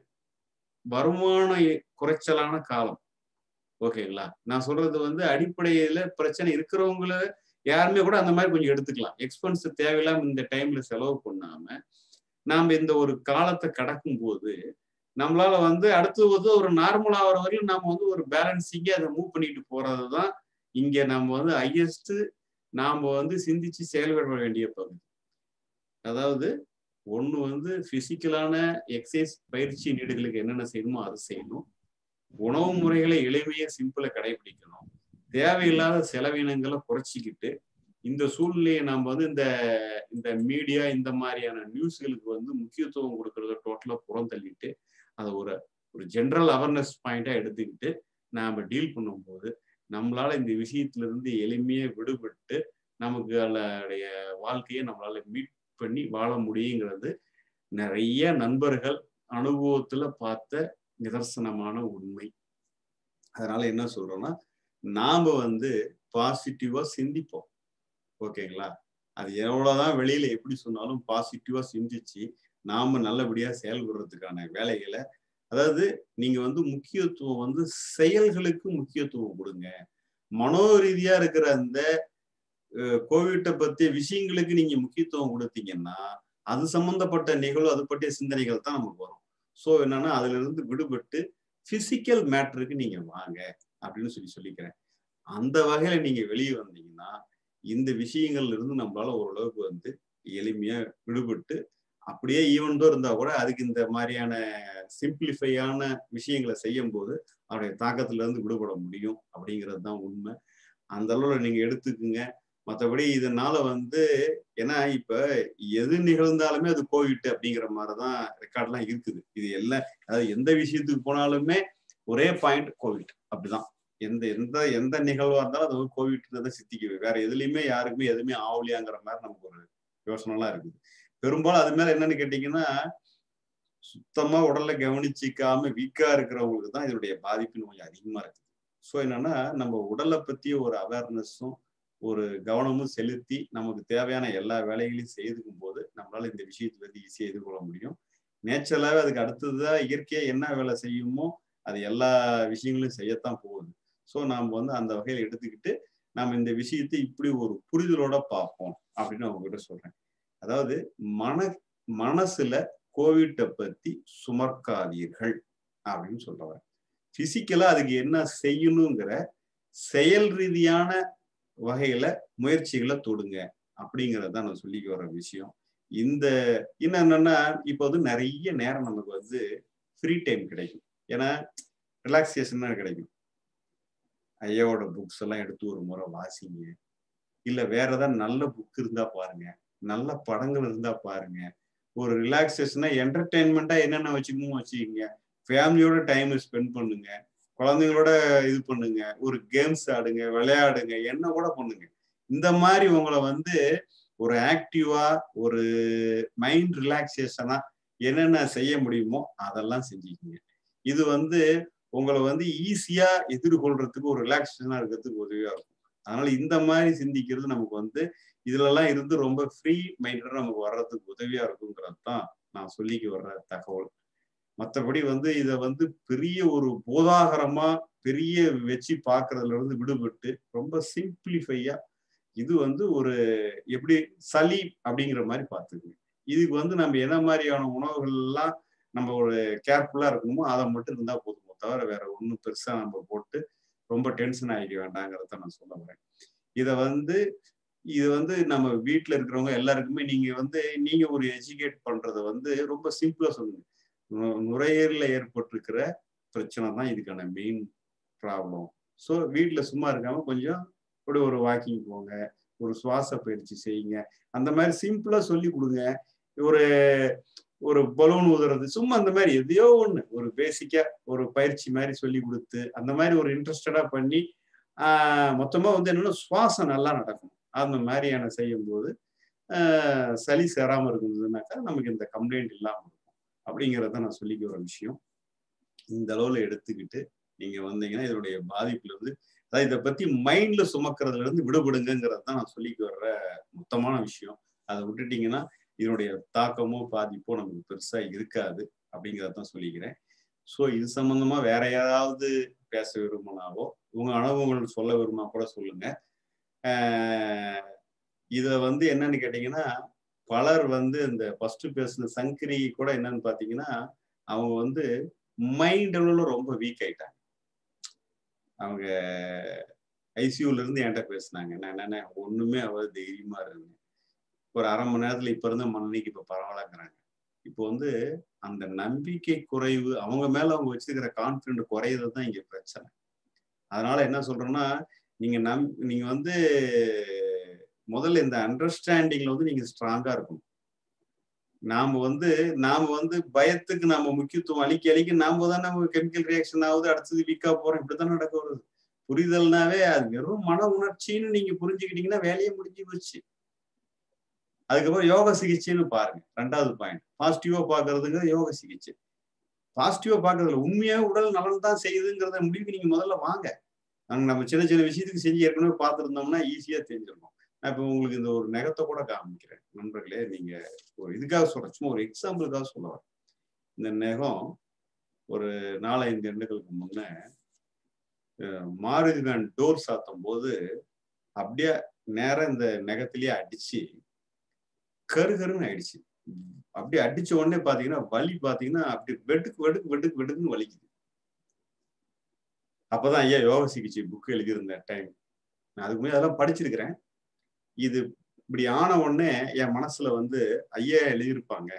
வருமான குறைச்சலான காலம் ஓகேங்களா நான் சொல்றது வந்து அடிப்படையில பிரச்சனை இருக்கிறவங்கள யாருமே கூட அந்த மாதிரி கொஞ்சம் எடுத்துக்கலாம் எக்ஸ்பென்ஸ் தேவையில்லாம இந்த டைம்ல செலவு பண்ணாம நாம இந்த ஒரு காலத்தை கடக்கும் போது நம்மளால வந்து அடுத்து வந்து ஒரு நார்மல் ஆகிற வரையும் நாம வந்து ஒரு பேலன்சிங்கே அதை மூவ் பண்ணிட்டு போறது தான் இங்க நம்ம வந்து ஹையஸ்ட் நாம வந்து சிந்திச்சு செயல்பட வேண்டிய பகுதி அதாவது ஒண்ணு வந்து பிசிக்கலான எக்ஸசைஸ் பயிற்சி நீடுகளுக்கு என்னென்ன செய்யணுமோ அதை செய்யணும் உணவு முறைகளை எளிமையா சிம்பிளா கடைபிடிக்கணும் தேவையில்லாத செலவினங்களை குறைச்சிக்கிட்டு இந்த சூழ்நிலையை நம்ம வந்து இந்த இந்த மீடியா இந்த மாதிரியான நியூஸ்களுக்கு வந்து முக்கியத்துவம் கொடுக்கறத டோட்டலா புறம் தள்ளிட்டு அதை ஒரு ஒரு ஜென்ரல் அவேர்னஸ் பாயிண்டா எடுத்துக்கிட்டு நாம டீல் பண்ணும்போது நம்மளால இந்த விஷயத்துல இருந்து எளிமையா விடுபட்டு நமக்கு அதோடைய வாழ்க்கையை நம்மளால மீட் பண்ணி வாழ முடியுங்கிறது நிறைய நண்பர்கள் அனுபவத்துல பார்த்த நிதர்சனமான உண்மை அதனால என்ன சொல்றோம்னா நாம வந்து பாசிட்டிவா சிந்திப்போம் ஓகேங்களா அது எவ்வளவுதான் வெளியில எப்படி சொன்னாலும் பாசிட்டிவா சிந்திச்சு நாம நல்லபடியா செயல்படுறதுக்கான வேலைகளை அதாவது நீங்க வந்து முக்கியத்துவம் வந்து செயல்களுக்கு முக்கியத்துவம் கொடுங்க மனோ ரீதியா இருக்கிற அந்த கோவிட்டை பத்திய விஷயங்களுக்கு நீங்க முக்கியத்துவம் கொடுத்தீங்கன்னா அது சம்பந்தப்பட்ட நிகழ்வு அது பற்றிய சிந்தனைகள் தான் நமக்கு வரும் ஸோ என்னன்னா அதுல இருந்து விடுபட்டு பிசிக்கல் மேட்டருக்கு நீங்க வாங்க அப்படின்னு சொல்லி சொல்லிக்கிறேன் அந்த வகையில நீங்க வெளியே வந்தீங்கன்னா இந்த விஷயங்கள்ல இருந்து நம்மளால ஓரளவுக்கு வந்து எளிமையா விடுபட்டு அப்படியே ஈவன்தோ இருந்தா கூட அதுக்கு இந்த மாதிரியான சிம்பிளிஃபையான விஷயங்களை செய்யும் போது அவருடைய தாக்கத்துல இருந்து விடுபட முடியும் அப்படிங்கிறது தான் உண்மை அந்த அளவுல நீங்க எடுத்துக்குங்க மற்றபடி இதனால வந்து ஏன்னா இப்ப எது நிகழ்ந்தாலுமே அது கோவிட் அப்படிங்கிற மாதிரிதான் ரெக்கார்ட்லாம் இருக்குது இது எல்லாம் அதாவது எந்த விஷயத்துக்கு போனாலுமே ஒரே பாயிண்ட் கோவிட் அப்படிதான் எந்த எந்த எந்த நிகழ்வா இருந்தாலும் அது வந்து கோவிட் சித்திக்குது வேற எதுலையுமே யாருக்குமே எதுவுமே ஆவலியாங்கிற மாதிரி நமக்கு ஒரு யோசனைலாம் இருக்குது பெரும்பாலும் அது மேல என்னன்னு கேட்டீங்கன்னா சுத்தமா உடல்ல கவனிச்சிக்காம வீக்கா இருக்கிறவங்களுக்கு தான் இதனுடைய பாதிப்பு கொஞ்சம் அதிகமா இருக்குது ஸோ என்னன்னா நம்ம உடலை பத்திய ஒரு அவேர்னஸும் ஒரு கவனமும் செலுத்தி நமக்கு தேவையான எல்லா வேலைகளையும் செய்துக்கும் போது நம்மளால இந்த விஷயத்துல இருந்து ஈஸியாக எதிர்கொள்ள முடியும் நேச்சுரலாவே அதுக்கு அடுத்ததுதான் இயற்கையா என்ன வேலை செய்யுமோ அது எல்லா விஷயங்களும் செய்யத்தான் போகுது ஸோ நாம் வந்து அந்த வகையில் எடுத்துக்கிட்டு நாம் இந்த விஷயத்தை இப்படி ஒரு புரிதலோட பார்ப்போம் அப்படின்னு அவங்க கிட்ட சொல்றேன் அதாவது மன மனசுல கோவிட்டை பத்தி சுமர்க்காதீர்கள் அப்படின்னு சொல்றவன் பிசிக்கலா அதுக்கு என்ன செய்யணுங்கிற செயல் ரீதியான வகையில முயற்சிகளை தொடுங்க அப்படிங்கிறது தான் நான் சொல்லிக்க வர விஷயம் இந்த இன்னும் என்னன்னா இப்போ வந்து நிறைய நேரம் நமக்கு வந்து ஃப்ரீ டைம் கிடைக்கும் ஏன்னா ரிலாக்ஸேஷன் தான் கிடைக்கும் ஐயாவோட புக்ஸ் எல்லாம் எடுத்து ஒரு முறை வாசிங்க இல்ல வேற ஏதாவது நல்ல புக் இருந்தா பாருங்க நல்ல படங்கள் இருந்தா பாருங்க ஒரு ரிலாக்ஸேஷனா என்டர்டைன்மெண்டா என்னென்ன வச்சுக்கணுமோ வச்சுக்கோங்க ஃபேமிலியோட டைம் ஸ்பெண்ட் பண்ணுங்க குழந்தைங்களோட இது பண்ணுங்க ஒரு கேம்ஸ் ஆடுங்க விளையாடுங்க என்ன கூட பண்ணுங்க இந்த மாதிரி உங்களை வந்து ஒரு ஆக்டிவா ஒரு மைண்ட் ரிலாக்ஸேஷனா என்னென்ன செய்ய முடியுமோ அதெல்லாம் செஞ்சுக்கோங்க இது வந்து உங்களை வந்து ஈஸியா எதிர்கொள்றதுக்கு ஒரு ரிலாக்ஸேஷனா இருக்கிறதுக்கு உதவியா இருக்கும் அதனால இந்த மாதிரி சிந்திக்கிறது நமக்கு வந்து இதுலலாம் இருந்து ரொம்ப ஃப்ரீ மைண்டடா நமக்கு வர்றதுக்கு உதவியா இருக்குங்கிறது தான் நான் சொல்லிக்கு வர்ற தகவல் மற்றபடி வந்து இதை வந்து பெரிய ஒரு போதாகரமா பெரிய வச்சு பார்க்கறதுல இருந்து விடுபட்டு ரொம்ப சிம்பிளிஃபையா இது வந்து ஒரு எப்படி சளி அப்படிங்கிற மாதிரி பார்த்துக்குங்க இதுக்கு வந்து நம்ம என்ன மாதிரியான உணவுகள் எல்லாம் நம்ம ஒரு கேர்ஃபுல்லா இருக்கணுமோ அதை மட்டும் இருந்தா போதுமோ தவிர வேற ஒன்றும் பெருசா நம்ம போட்டு ரொம்ப டென்ஷன் ஆகிக்க வேண்டாங்கிறத நான் சொல்ல வரேன் இதை வந்து இது வந்து நம்ம வீட்டில் இருக்கிறவங்க எல்லாருக்குமே நீங்க வந்து நீங்க ஒரு எஜுகேட் பண்றதை வந்து ரொம்ப சிம்பிளா சொல்லுங்க நுரையீரல ஏற்பட்டிருக்கிற பிரச்சனை தான் இதுக்கான மெயின் ப்ராப்ளம் ஸோ வீட்டில் சும்மா இருக்காம கொஞ்சம் இப்படி ஒரு வாக்கிங் போங்க ஒரு சுவாச பயிற்சி செய்யுங்க அந்த மாதிரி சிம்பிளா சொல்லி கொடுங்க ஒரு ஒரு பலூன் ஊதுறது சும்மா அந்த மாதிரி எதையோ ஒண்ணு ஒரு பேசிக்கா ஒரு பயிற்சி மாதிரி சொல்லி கொடுத்து அந்த மாதிரி ஒரு இன்ட்ரெஸ்டடா பண்ணி ஆஹ் மொத்தமா வந்து என்னன்னா சுவாசம் நல்லா நடக்கும் அந்த மாதிரியான செய்யும்போது ஆஹ் சளி சேராம இருந்ததுனாக்கா நமக்கு இந்த கம்ப்ளைண்ட் இல்லாம இருக்கும் அப்படிங்கிறத நான் சொல்லிக்க ஒரு விஷயம் இந்த அளவுல எடுத்துக்கிட்டு நீங்க வந்தீங்கன்னா இதனுடைய பாதிப்புல இருந்து அதாவது இதை பத்தி மைண்ட்ல சுமக்கிறதுல இருந்து விடுபடுங்கிறது தான் நான் சொல்லிக்கு வர்ற மொத்தமான விஷயம் அதை விட்டுட்டீங்கன்னா இதனுடைய தாக்கமோ பாதிப்போ நமக்கு பெருசா இருக்காது அப்படிங்கிறத தான் சொல்லிக்கிறேன் ஸோ இது சம்பந்தமா வேற யாராவது பேச விரும்பினாவோ உங்க அனுபவங்கள் சொல்ல விரும்பினா கூட சொல்லுங்க ஆஹ் இதை வந்து என்னன்னு கேட்டீங்கன்னா பலர் வந்து இந்த ஃபர்ஸ்ட் பேசின சங்கரி கூட என்னன்னு பாத்தீங்கன்னா அவங்க வந்து மைண்ட் அளவில் ரொம்ப வீக் ஆயிட்டாங்க அவங்க ஐசியூல இருந்து என்கிட்ட பேசினாங்க நான் என்னென்ன ஒண்ணுமே அவ தைரியமா இருந்தேன் ஒரு அரை மணி நேரத்துல இப்ப இருந்த மனநிலைக்கு இப்ப பரவாயில்லங்கிறாங்க இப்போ வந்து அந்த நம்பிக்கை குறைவு அவங்க மேல அவங்க வச்சிருக்கிற கான்பிடன்ட் குறையிறது தான் இங்க பிரச்சனை அதனால என்ன சொல்றேன்னா நீங்க நம் நீங்க வந்து முதல்ல இந்த அண்டர்ஸ்டாண்டிங்ல வந்து நீங்க ஸ்ட்ராங்கா இருக்கணும் நாம வந்து நாம வந்து பயத்துக்கு நாம முக்கியத்துவம் அளிக்க அளிக்க நாம தான் நம்ம கெமிக்கல் ரியாக்ஷன் ஆகுது அடுத்தது வீக்கா போறோம் இப்படிதான் நடக்க வருது புரிதல்னாவே அது வெறும் மன உணர்ச்சின்னு நீங்க புரிஞ்சுக்கிட்டீங்கன்னா வேலையே முடிஞ்சு போச்சு அதுக்கப்புறம் யோக சிகிச்சைன்னு பாருங்க ரெண்டாவது பாயிண்ட் பாசிட்டிவா பாக்குறதுங்க யோக சிகிச்சை பாசிட்டிவா பாக்குறதுல உண்மையா உடல் நலன் தான் செய்யுதுங்கிறத முடிவுக்கு நீங்க முதல்ல வாங்க நாங்க நம்ம சின்ன சின்ன விஷயத்துக்கு செஞ்சு ஏற்கனவே பார்த்துருந்தோம்னா ஈஸியா தெரிஞ்சிருக்கும் நான் இப்போ உங்களுக்கு இந்த ஒரு நகத்தை கூட காமிக்கிறேன் நண்பர்களே நீங்க ஒரு இதுக்காக சொல்றேன் சும்மா ஒரு எக்ஸாம்பிளுக்காக சொல்ல வரேன் இந்த நகம் ஒரு நாலஞ்சு ஆண்டுகளுக்கு முன்ன மாருதி வேன் டோர் சாத்தும் போது அப்படியே நேரம் இந்த நகத்திலேயே அடிச்சு கருகருன்னு ஆயிடுச்சு அப்படியே அடிச்ச உடனே பாத்தீங்கன்னா வலி பாத்தீங்கன்னா அப்படி வெட்டுக்கு வெட்டுக்கு வெட்டுக்கு வெட்டுக்குன்னு வலிக்குது அப்பதான் ஐயா யோக சிகிச்சை புக் எழுதியிருந்தேன் டைம் நான் அதுக்கு முன்னாடி அதெல்லாம் படிச்சிருக்கிறேன் இது இப்படி ஆன உடனே என் மனசுல வந்து ஐயா எழுதியிருப்பாங்க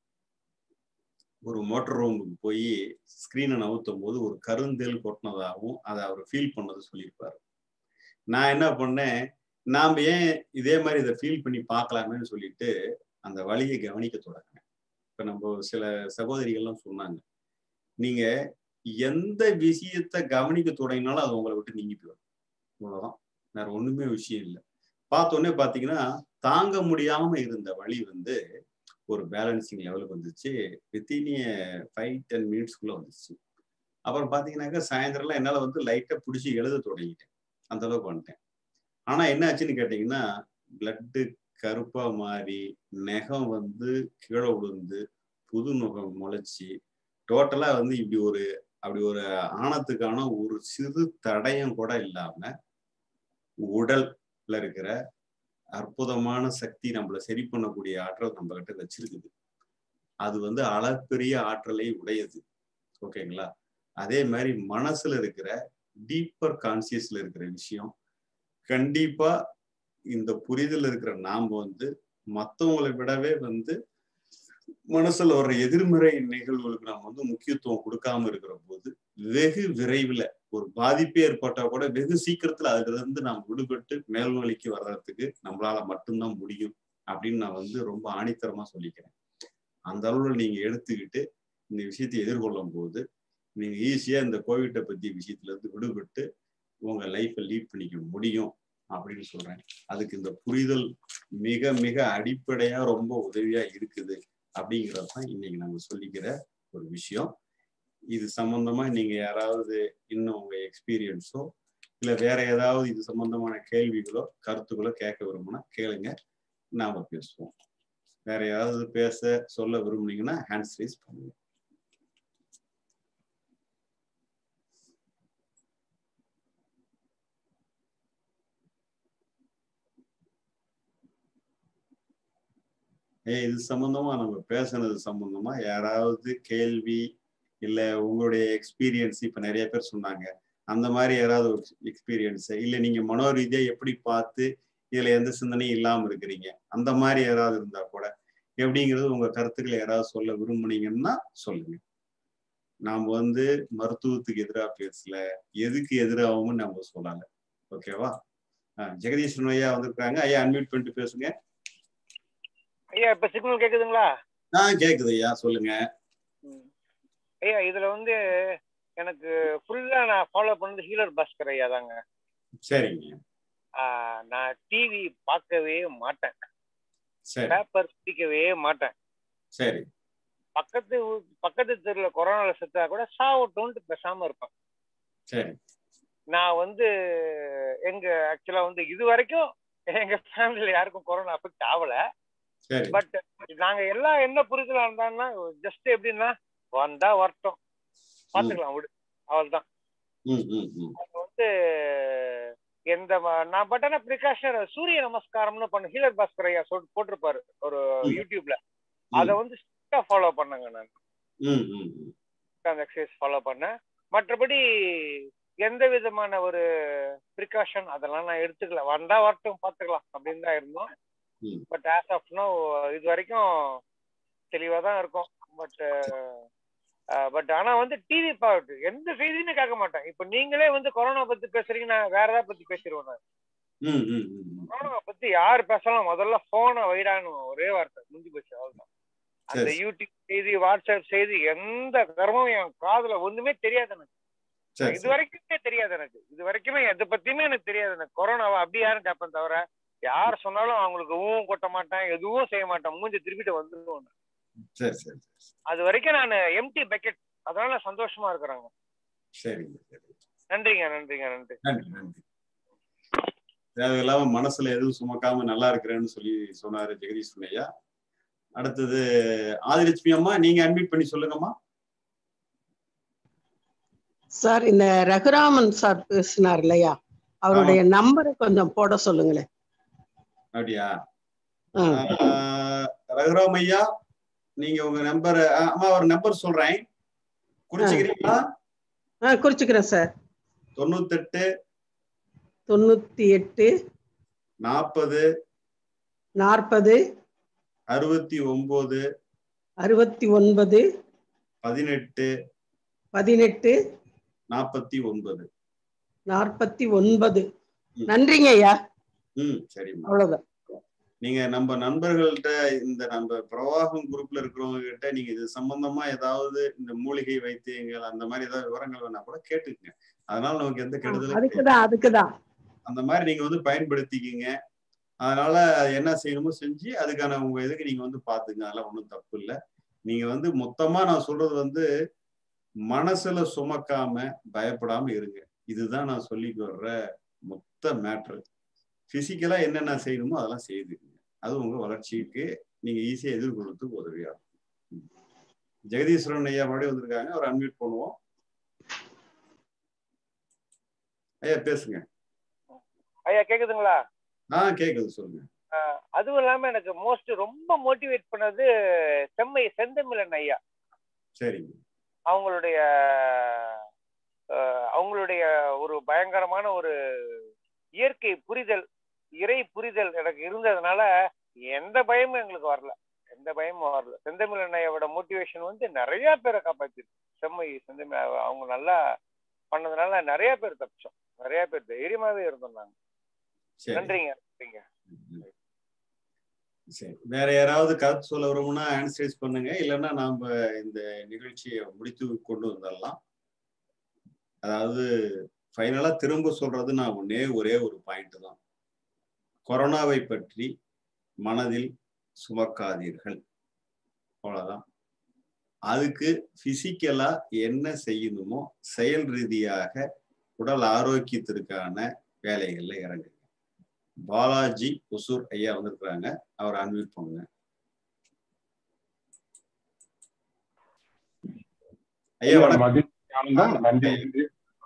ஒரு மோட்டர் ரூமுக்கு போய் ஸ்கிரீனை நவுத்தும் போது ஒரு கருந்தேல் கொட்டினதாகவும் அதை அவர் ஃபீல் பண்ணது சொல்லியிருப்பாரு நான் என்ன பண்ணேன் நாம் ஏன் இதே மாதிரி இதை ஃபீல் பண்ணி பார்க்கலாமேன்னு சொல்லிட்டு அந்த வழியை கவனிக்க தொடங்கினேன் இப்ப நம்ம சில சகோதரிகள்லாம் சொன்னாங்க நீங்க எந்த விஷயத்த கவனிக்க தொடங்கினாலும் அது உங்களை விட்டு நீங்கி போயிடும் இவ்வளவுதான் வேற ஒண்ணுமே விஷயம் இல்லை பார்த்தோன்னே பாத்தீங்கன்னா தாங்க முடியாம இருந்த வழி வந்து ஒரு பேலன்சிங் லெவலுக்கு வந்துச்சு வித்தின் ஃபைவ் டென் மினிட்ஸ்க்குள்ள வந்துச்சு அப்புறம் பாத்தீங்கன்னாக்கா சாயந்தரம்லாம் என்னால வந்து லைட்டா பிடிச்சி எழுத தொடங்கிட்டேன் அந்த அளவுக்கு வந்துட்டேன் ஆனா என்ன ஆச்சுன்னு கேட்டீங்கன்னா பிளட்டு கருப்பா மாறி நெகம் வந்து கீழே விழுந்து புது நுகம் முளைச்சி டோட்டலா வந்து இப்படி ஒரு அப்படி ஒரு ஆணத்துக்கான ஒரு சிறு தடயம் கூட இல்லாம உடல்ல இருக்கிற அற்புதமான சக்தி நம்மள சரி பண்ணக்கூடிய ஆற்றல் நம்ம கிட்ட வச்சிருக்குது அது வந்து அளப்பெரிய ஆற்றலை உடையது ஓகேங்களா அதே மாதிரி மனசுல இருக்கிற டீப்பர் கான்சியஸ்ல இருக்கிற விஷயம் கண்டிப்பா இந்த புரிதல் இருக்கிற நாம வந்து மற்றவங்களை விடவே வந்து மனசுல வர்ற எதிர்மறை நிகழ்வுகளுக்கு நம்ம வந்து முக்கியத்துவம் கொடுக்காம இருக்கிற போது வெகு விரைவில் ஒரு பாதிப்பே ஏற்பட்டா கூட வெகு சீக்கிரத்துல அதுல இருந்து நாம் விடுபட்டு மேல்நிலைக்கு வர்றதுக்கு நம்மளால மட்டும்தான் முடியும் அப்படின்னு நான் வந்து ரொம்ப ஆணித்தரமா சொல்லிக்கிறேன் அந்த அளவுல நீங்க எடுத்துக்கிட்டு இந்த விஷயத்தை எதிர்கொள்ளும் போது நீங்க ஈஸியா இந்த கோவிட்டை பத்தி விஷயத்துல இருந்து விடுபட்டு உங்க லைஃப்பை லீட் பண்ணிக்க முடியும் அப்படின்னு சொல்றேன் அதுக்கு இந்த புரிதல் மிக மிக அடிப்படையா ரொம்ப உதவியா இருக்குது அப்படிங்கிறது தான் இன்னைக்கு நாங்க சொல்லிக்கிற ஒரு விஷயம் இது சம்பந்தமா நீங்க யாராவது இன்னும் உங்க எக்ஸ்பீரியன்ஸோ இல்ல வேற ஏதாவது இது சம்பந்தமான கேள்விகளோ கருத்துக்களோ கேட்க விரும்புனா கேளுங்க நாம பேசுவோம் வேற ஏதாவது பேச சொல்ல விரும்புனீங்கன்னா ஹேண்ட்ஸ் ரைஸ் பண்ணுங்க ஏ இது சம்பந்தமா நம்ம பேசுனது சம்பந்தமா யாராவது கேள்வி இல்ல உங்களுடைய எக்ஸ்பீரியன்ஸ் இப்ப நிறைய பேர் சொன்னாங்க அந்த மாதிரி யாராவது ஒரு எக்ஸ்பீரியன்ஸ் இல்ல நீங்க மனோரீதியா எப்படி பார்த்து இதுல எந்த சிந்தனையும் இல்லாம இருக்கிறீங்க அந்த மாதிரி யாராவது இருந்தா கூட எப்படிங்கிறது உங்க கருத்துக்களை யாராவது சொல்ல விரும்புனீங்கன்னா சொல்லுங்க நாம் வந்து மருத்துவத்துக்கு எதிராக பேசல எதுக்கு எதிராகவும் நம்ம சொல்லல ஓகேவா ஜெகதீஸ்வரன் ஐயா வந்திருக்காங்க ஐயா அன்மியூட் பண்ணிட்டு பேசுங்க ஐயா இப்ப சிக்னல் கேக்குதுங்களா ஆ கேக்குது ஐயா சொல்லுங்க ஐயா இதுல வந்து எனக்கு ஃபுல்லா நான் ஃபாலோ பண்ணது ஹீலர் பாஸ்கர் ஐயா தாங்க சரிங்க ஆஹ் நான் டிவி பார்க்கவே மாட்டேன் சரி பேப்பர் படிக்கவே மாட்டேன் சரி பக்கத்து ஊ- பக்கத்து தெருல கொரோனால செத்தா கூட சாவட்டும்னு பேசாம இருப்பேன் சரி நான் வந்து எங்க ஆக்சுவலா வந்து இது வரைக்கும் எங்க ஃபேமிலில யாருக்கும் கொரோனா அஃபெக்ட் ஆகல சரி பட் நாங்க எல்லாம் என்ன புரிதலா இருந்தாங்கன்னா ஜஸ்ட் எப்படின்னா வந்தா வரட்டும் பாத்துக்கலாம் விடு அவ்வளவுதான் ம் ம் ம் அது வந்து எந்த ம- நான் பட் ஆனா ப்ரிகாஷன் சூரிய நமஸ்காரம்னு பண்ண ஹீலர் பாஸ்கர் ஐயா சொல் போட்டிருப்பாரு ஒரு ம். யூடியூப்ல அதை வந்து ஸ்ட்ரிக்டா ஃபாலோ பண்ணேங்க நான் ம் ம் ம் அந்த எக்ஸசைஸ் ஃபாலோ பண்ணேன் மற்றபடி எந்த விதமான ஒரு ப்ரிகாஷன் அதெல்லாம் நான் எடுத்துக்கல வந்தா வரட்டும் பார்த்துக்கலாம் அப்படின்னு தான் இருந்தோம் ம். பட் ஆஸ் ஆஃப் நோ இது வரைக்கும் தெளிவா தான் இருக்கும் பட் பட் ஆனா வந்து டிவி பார்த்து எந்த செய்தியுமே கேட்க மாட்டேன் இப்போ நீங்களே வந்து கொரோனா பத்தி பேசுறீங்க நான் வேற ஏதாவது பத்தி பேசிடுவேன் நான் ம் ம் ம் ம். கொரோனா பத்தி யார் பேசலாம் முதல்ல போனை வைடான்னு ஒரே வார்த்தை முடிஞ்சு போச்சு அவ்வளவுதான் அந்த சரி யூடியூப் செய்தி வாட்ஸ்அப் செய்தி எந்த கர்மமும் என் காதுல ஒண்ணுமே தெரியாது எனக்கு சரி இது வரைக்குமே தெரியாது எனக்கு இது வரைக்குமே எதை பத்தியுமே எனக்கு தெரியாது எனக்கு கொரோனாவா அப்படி யாரும் கேட்பேன் தவிர யார் சொன்னாலும் அவங்களுக்கு ஊவும் கொட்ட மாட்டேன் எதுவும் செய்ய மாட்டேன் மூஞ்சி திருப்பிட்டு வந்துருவோம் சரி சரி அது வரைக்கும் நான் எம்டி பக்கெட் அதனால சந்தோஷமா இருக்கிறாங்க சரிங்க சரி நன்றிங்க நன்றிங்க நன்றி நன்றி நன்றி அது இல்லாம மனசுல எதுவும் சுமக்காம நல்லா இருக்கிறேன்னு சொல்லி சொன்னாரு ஜெகதீஷ் ஐயா அடுத்தது ஆதிலட்சுமி அம்மா நீங்க அட்மிட் பண்ணி சொல்லுங்கம்மா சார் இந்த ரகுராமன் சார் பேசினார் இல்லையா அவருடைய நம்பரை கொஞ்சம் போட சொல்லுங்களேன் அப்படியா ஆ. ஆஹ், ரகுராம் ஐயா நீங்க உங்க நம்பர் அம்மா ஒரு நம்பர் சொல்றேன் குறிச்சுக்கிறீங்களா ஆ குறிச்சுக்கிறேன் சார் தொண்ணூத்தெட்டு தொண்ணூத்தி எட்டு நாற்பது நாற்பது அறுபத்தி ஒன்பது அறுபத்தி ஒன்பது பதினெட்டு பதினெட்டு நாற்பத்தி ஒன்பது நாற்பத்தி ஒன்பது நன்றிங்க ஐயா ம் சரிம்மா அவ்வளவுதான் நீங்க நம்ம நண்பர்கள்ட்ட இந்த நம்ம பிரவாகம் குரூப்ல இருக்கிறவங்க கிட்ட நீங்க இது சம்பந்தமா ஏதாவது இந்த மூலிகை வைத்தியங்கள் அந்த மாதிரி ஏதாவது விவரங்கள் வேணா கூட கேட்டுக்குங்க அதனால நமக்கு எந்த கெடுதலும் அதுக்குதான் அதுக்குதான் அந்த மாதிரி நீங்க வந்து பயன்படுத்திக்கிங்க அதனால என்ன செய்யணுமோ செஞ்சு அதுக்கான உங்க இதுக்கு நீங்க வந்து பாத்துங்க அதெல்லாம் ஒன்றும் தப்பு இல்லை நீங்க வந்து மொத்தமா நான் சொல்றது வந்து மனசுல சுமக்காம பயப்படாம இருங்க இதுதான் நான் சொல்லிட்டு வர்ற மொத்த மேட்ரு பிசிக்கலா என்னென்ன செய்யணுமோ அதெல்லாம் செய்துக்குங்க அது உங்க வளர்ச்சிக்கு நீங்க ஈஸியா எதிர்கொள்றதுக்கு உதவியா இருக்கும் ம். ஜெகதீஸ்வரன் ஐயா மறுபடியும் வந்திருக்காங்க ஒரு அன்மியூட் பண்ணுவோம் ஐயா பேசுங்க ஐயா கேக்குதுங்களா ஆ கேக்குது சொல்லுங்க ஆஹ் அதுவும் இல்லாம எனக்கு மோஸ்ட் ரொம்ப மோட்டிவேட் பண்ணது செம்மை செந்தமிழன் ஐயா சரிங்க அவங்களுடைய ஆஹ் அவங்களுடைய ஒரு பயங்கரமான ஒரு இயற்கை புரிதல் இறை புரிதல் எனக்கு இருந்ததுனால எந்த பயமும் எங்களுக்கு வரல எந்த பயமும் வரல செந்தமிழ் அண்ணையோட மோட்டிவேஷன் வந்து நிறைய பேரை காப்பாத்திருக்கு செம்மை செந்தமிழ் அவ- அவங்க நல்லா பண்ணதுனால நிறைய பேர் தப்பிச்சோம் நிறைய பேர் தைரியமாவே இருந்தோம் நாங்க சரி நன்றிங்க நன்றிங்க சரி வேற யாராவது கருத்து சொல்ல வரும்னா ஆன்சரைஸ் பண்ணுங்க இல்லைன்னா நாம இந்த நிகழ்ச்சியை முடித்து கொண்டு வந்துடலாம் அதாவது ஃபைனலா திரும்ப சொல்றது நான் ஒன்னே ஒரே ஒரு பாயிண்ட் தான் கொரோனாவை பற்றி மனதில் சுமக்காதீர்கள் அவ்வளவுதான் அதுக்கு பிசிக்கலா என்ன செய்யணுமோ செயல் ரீதியாக உடல் ஆரோக்கியத்திற்கான வேலைகள்ல இறங்குங்க பாலாஜி ஒசூர் ஐயா வந்திருக்கிறாங்க அவர் அன்மியூட் பண்ணுங்க ஐயா வணக்கம் மகிழ்ச்சி ஆனந்தம் நன்றி நன்றி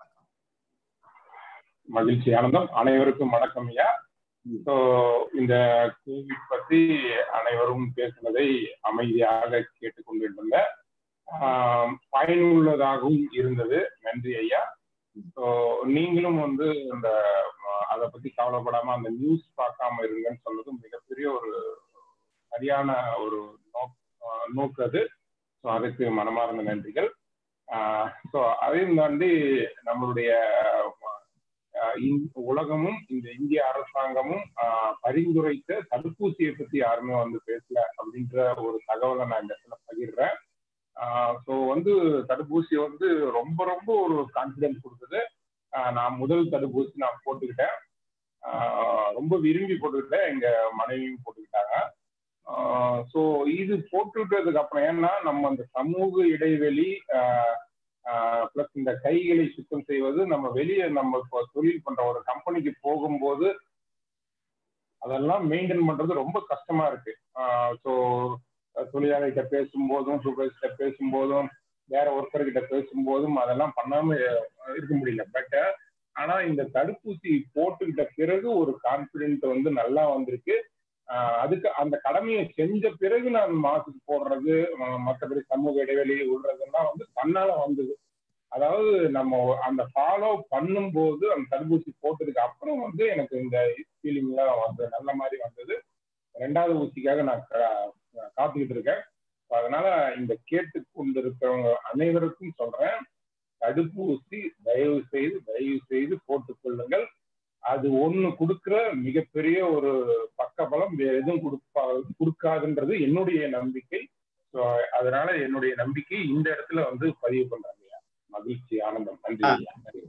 மகிழ்ச்சி ஆனந்தம் அனைவருக்கும் வணக்கம் ஐயா ஸோ இந்த கோவிட் பத்தி அனைவரும் பேசுனதை அமைதியாக கேட்டுக்கொண்டிருந்தேன் ஆஹ் பயனுள்ளதாகவும் இருந்தது நன்றி ஐயா ஸோ நீங்களும் வந்து அந்த அதை பத்தி கவலைப்படாம அந்த நியூஸ் பார்க்காம இருங்கன்னு சொன்னதும் மிகப்பெரிய ஒரு சரியான ஒரு நோக் நோக்கு அது ஸோ அதுக்கு மனமார்ந்த நன்றிகள் ஸோ அதையும் தாண்டி நம்மளுடைய ஆஹ் இந்த உலகமும் இந்த இந்திய அரசாங்கமும் ஆஹ் பரிந்துரைத்த தடுப்பூசியை பத்தி யாருமே வந்து பேசல அப்படின்ற ஒரு தகவலை நான் இந்த இடத்துல பகிர்றேன் ஸோ வந்து தடுப்பூசி வந்து ரொம்ப ரொம்ப ஒரு கான்ஃபிடன்ஸ் கொடுத்தது ஆஹ் நான் முதல் தடுப்பூசி நான் போட்டுக்கிட்டேன் ஆஹ் ரொம்ப விரும்பி போட்டுக்கிட்டேன் எங்க மனைவியும் போட்டுக்கிட்டாங்க ஸோ இது போட்டுக்கிட்டதுக்கு அப்புறம் ஏன்னா நம்ம அந்த சமூக இடைவெளி ப்ளஸ் இந்த கைகளை சுத்தம் செய்வது நம்ம வெளியே நம்ம இப்போ தொழில் பண்ற ஒரு கம்பெனிக்கு போகும்போது அதெல்லாம் மெயின்டைன் பண்றது ரொம்ப கஷ்டமா இருக்கு ஸோ தொழிலாளர்கிட்ட பேசும்போதும் சூப்பர்வைசர்கிட்ட பேசும்போதும் வேற ஒருத்தர் கிட்ட பேசும்போதும் அதெல்லாம் பண்ணாம இருக்க முடியல பட் ஆனா இந்த தடுப்பூசி போட்டுக்கிட்ட பிறகு ஒரு கான்பிடென்ட் வந்து நல்லா வந்திருக்கு அதுக்கு அந்த கடமையை செஞ்ச பிறகு நான் மாசுக்கு போடுறது மற்றபடி சமூக இடைவெளி விடுறதுலாம் வந்து தன்னால வந்தது அதாவது நம்ம அந்த ஃபாலோ பண்ணும்போது அந்த தடுப்பூசி போட்டதுக்கு அப்புறம் வந்து எனக்கு இந்த ஃபீலிங் எல்லாம் வந்தது நல்ல மாதிரி வந்தது ரெண்டாவது ஊசிக்காக நான் காத்துக்கிட்டு இருக்கேன் அதனால இந்த கேட்டு கொண்டிருக்கிறவங்க அனைவருக்கும் சொல்றேன் தடுப்பூசி தயவு செய்து தயவு செய்து போட்டுக் கொள்ளுங்கள் அது ஒண்ணு கொடுக்கிற மிகப்பெரிய ஒரு பக்கபலம் வேற எதுவும் கொடுப்பா கொடுக்காதுன்றது என்னுடைய நம்பிக்கை ஸோ அதனால என்னுடைய நம்பிக்கை இந்த இடத்துல வந்து பதிவு பண்றாங்க மகிழ்ச்சி ஆனந்தம் நன்றி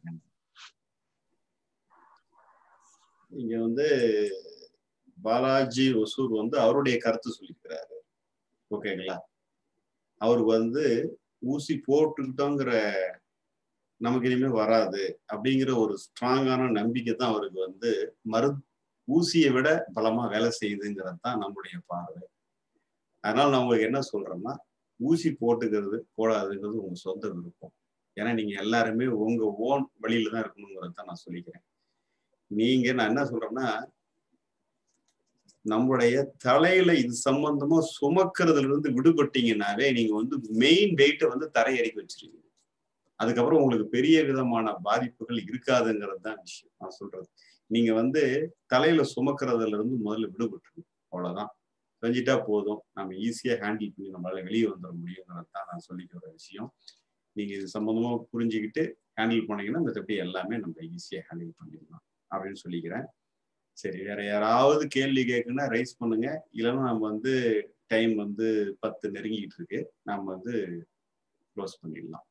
இங்க வந்து பாலாஜி ஒசூர் வந்து அவருடைய கருத்து சொல்லியிருக்கிறாரு ஓகேங்களா அவருக்கு வந்து ஊசி போட்டுக்கிட்டோங்கிற நமக்கு இனிமே வராது அப்படிங்கிற ஒரு ஸ்ட்ராங்கான நம்பிக்கை தான் அவருக்கு வந்து மரு ஊசியை விட பலமா வேலை செய்யுதுங்கிறது தான் நம்முடைய பார்வை அதனால நான் உங்களுக்கு என்ன சொல்றேன்னா ஊசி போட்டுக்கிறது போடாதுங்கிறது உங்க சொந்த விருப்பம் ஏன்னா நீங்க எல்லாருமே உங்க ஓன் வழியில தான் இருக்கணுங்கிறத தான் நான் சொல்லிக்கிறேன் நீங்க நான் என்ன சொல்றேன்னா நம்முடைய தலையில இது சம்பந்தமா சுமக்கிறதுல இருந்து விடுபட்டீங்கன்னாவே நீங்க வந்து மெயின் வெயிட்டை வந்து தரையறிக்க வச்சிருக்கீங்க அதுக்கப்புறம் உங்களுக்கு பெரிய விதமான பாதிப்புகள் இருக்காதுங்கிறது தான் விஷயம் நான் சொல்றது நீங்க வந்து தலையில சுமக்கிறதுல இருந்து முதல்ல விடுபட்டுருங்க அவ்வளவுதான் செஞ்சுட்டா போதும் நம்ம ஈஸியா ஹேண்டில் பண்ணி நம்மளால வெளியே வந்துட முடியுங்கிறது தான் நான் சொல்லிக்கிற விஷயம் நீங்க இது சம்பந்தமா புரிஞ்சுக்கிட்டு ஹேண்டில் பண்ணீங்கன்னா மற்றபடி எல்லாமே நம்ம ஈஸியா ஹேண்டில் பண்ணிடலாம் அப்படின்னு சொல்லிக்கிறேன் சரி வேற யாராவது கேள்வி கேட்குன்னா ரைஸ் பண்ணுங்க இல்லைன்னா நம்ம வந்து டைம் வந்து பத்து நெருங்கிட்டு இருக்கு நம்ம வந்து க்ளோஸ் பண்ணிடலாம்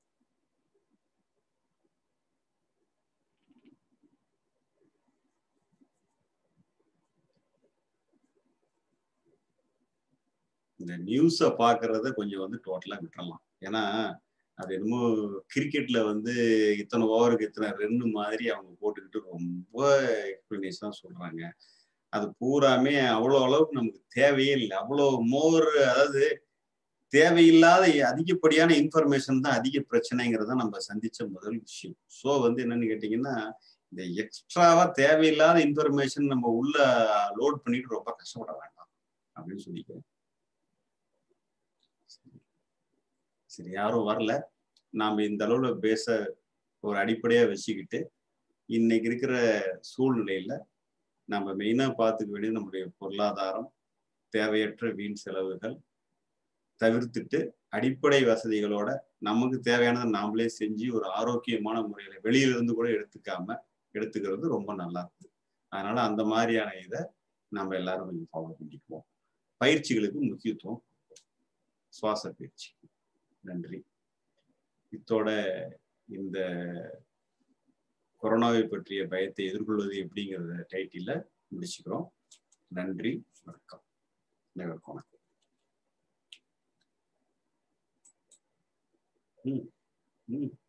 இந்த நியூஸை பார்க்கறத கொஞ்சம் வந்து டோட்டலாக விட்டுறலாம் ஏன்னா அது என்னமோ கிரிக்கெட்ல வந்து இத்தனை ஓவருக்கு இத்தனை ரெண்டு மாதிரி அவங்க போட்டுக்கிட்டு ரொம்ப எக்ஸ்பிளனேஷனாக சொல்றாங்க அது பூராமே அவ்வளோ அளவுக்கு நமக்கு தேவையே இல்லை அவ்வளோ மோர் அதாவது தேவையில்லாத அதிகப்படியான இன்ஃபர்மேஷன் தான் அதிக பிரச்சனைங்கிறத நம்ம சந்திச்ச முதல் விஷயம் ஸோ வந்து என்னன்னு கேட்டிங்கன்னா இந்த எக்ஸ்ட்ராவா தேவையில்லாத இன்ஃபர்மேஷன் நம்ம உள்ள லோட் பண்ணிட்டு ரொம்ப கஷ்டப்பட வேண்டாம் அப்படின்னு சொல்லிக்கிறேன் சரி யாரும் வரல நாம் இந்த அளவுல பேச ஒரு அடிப்படையா வச்சுக்கிட்டு இன்னைக்கு இருக்கிற சூழ்நிலையில நம்ம மெயினா பார்த்துக்க வேண்டியது நம்முடைய பொருளாதாரம் தேவையற்ற வீண் செலவுகள் தவிர்த்துட்டு அடிப்படை வசதிகளோட நமக்கு தேவையானதை நாமளே செஞ்சு ஒரு ஆரோக்கியமான முறையில வெளியில இருந்து கூட எடுத்துக்காம எடுத்துக்கிறது ரொம்ப நல்லா இருக்குது அதனால அந்த மாதிரியான இதை நம்ம எல்லாரும் கொஞ்சம் ஃபாலோ பண்ணிக்குவோம் பயிற்சிகளுக்கு முக்கியத்துவம் சுவாச பயிற்சி நன்றி இத்தோட இந்த கொரோனாவை பற்றிய பயத்தை எதிர்கொள்வது எப்படிங்கிறத டைட்டில முடிச்சுக்கிறோம் நன்றி வணக்கம் அனைவருக்கும் வணக்கம் ம் ம்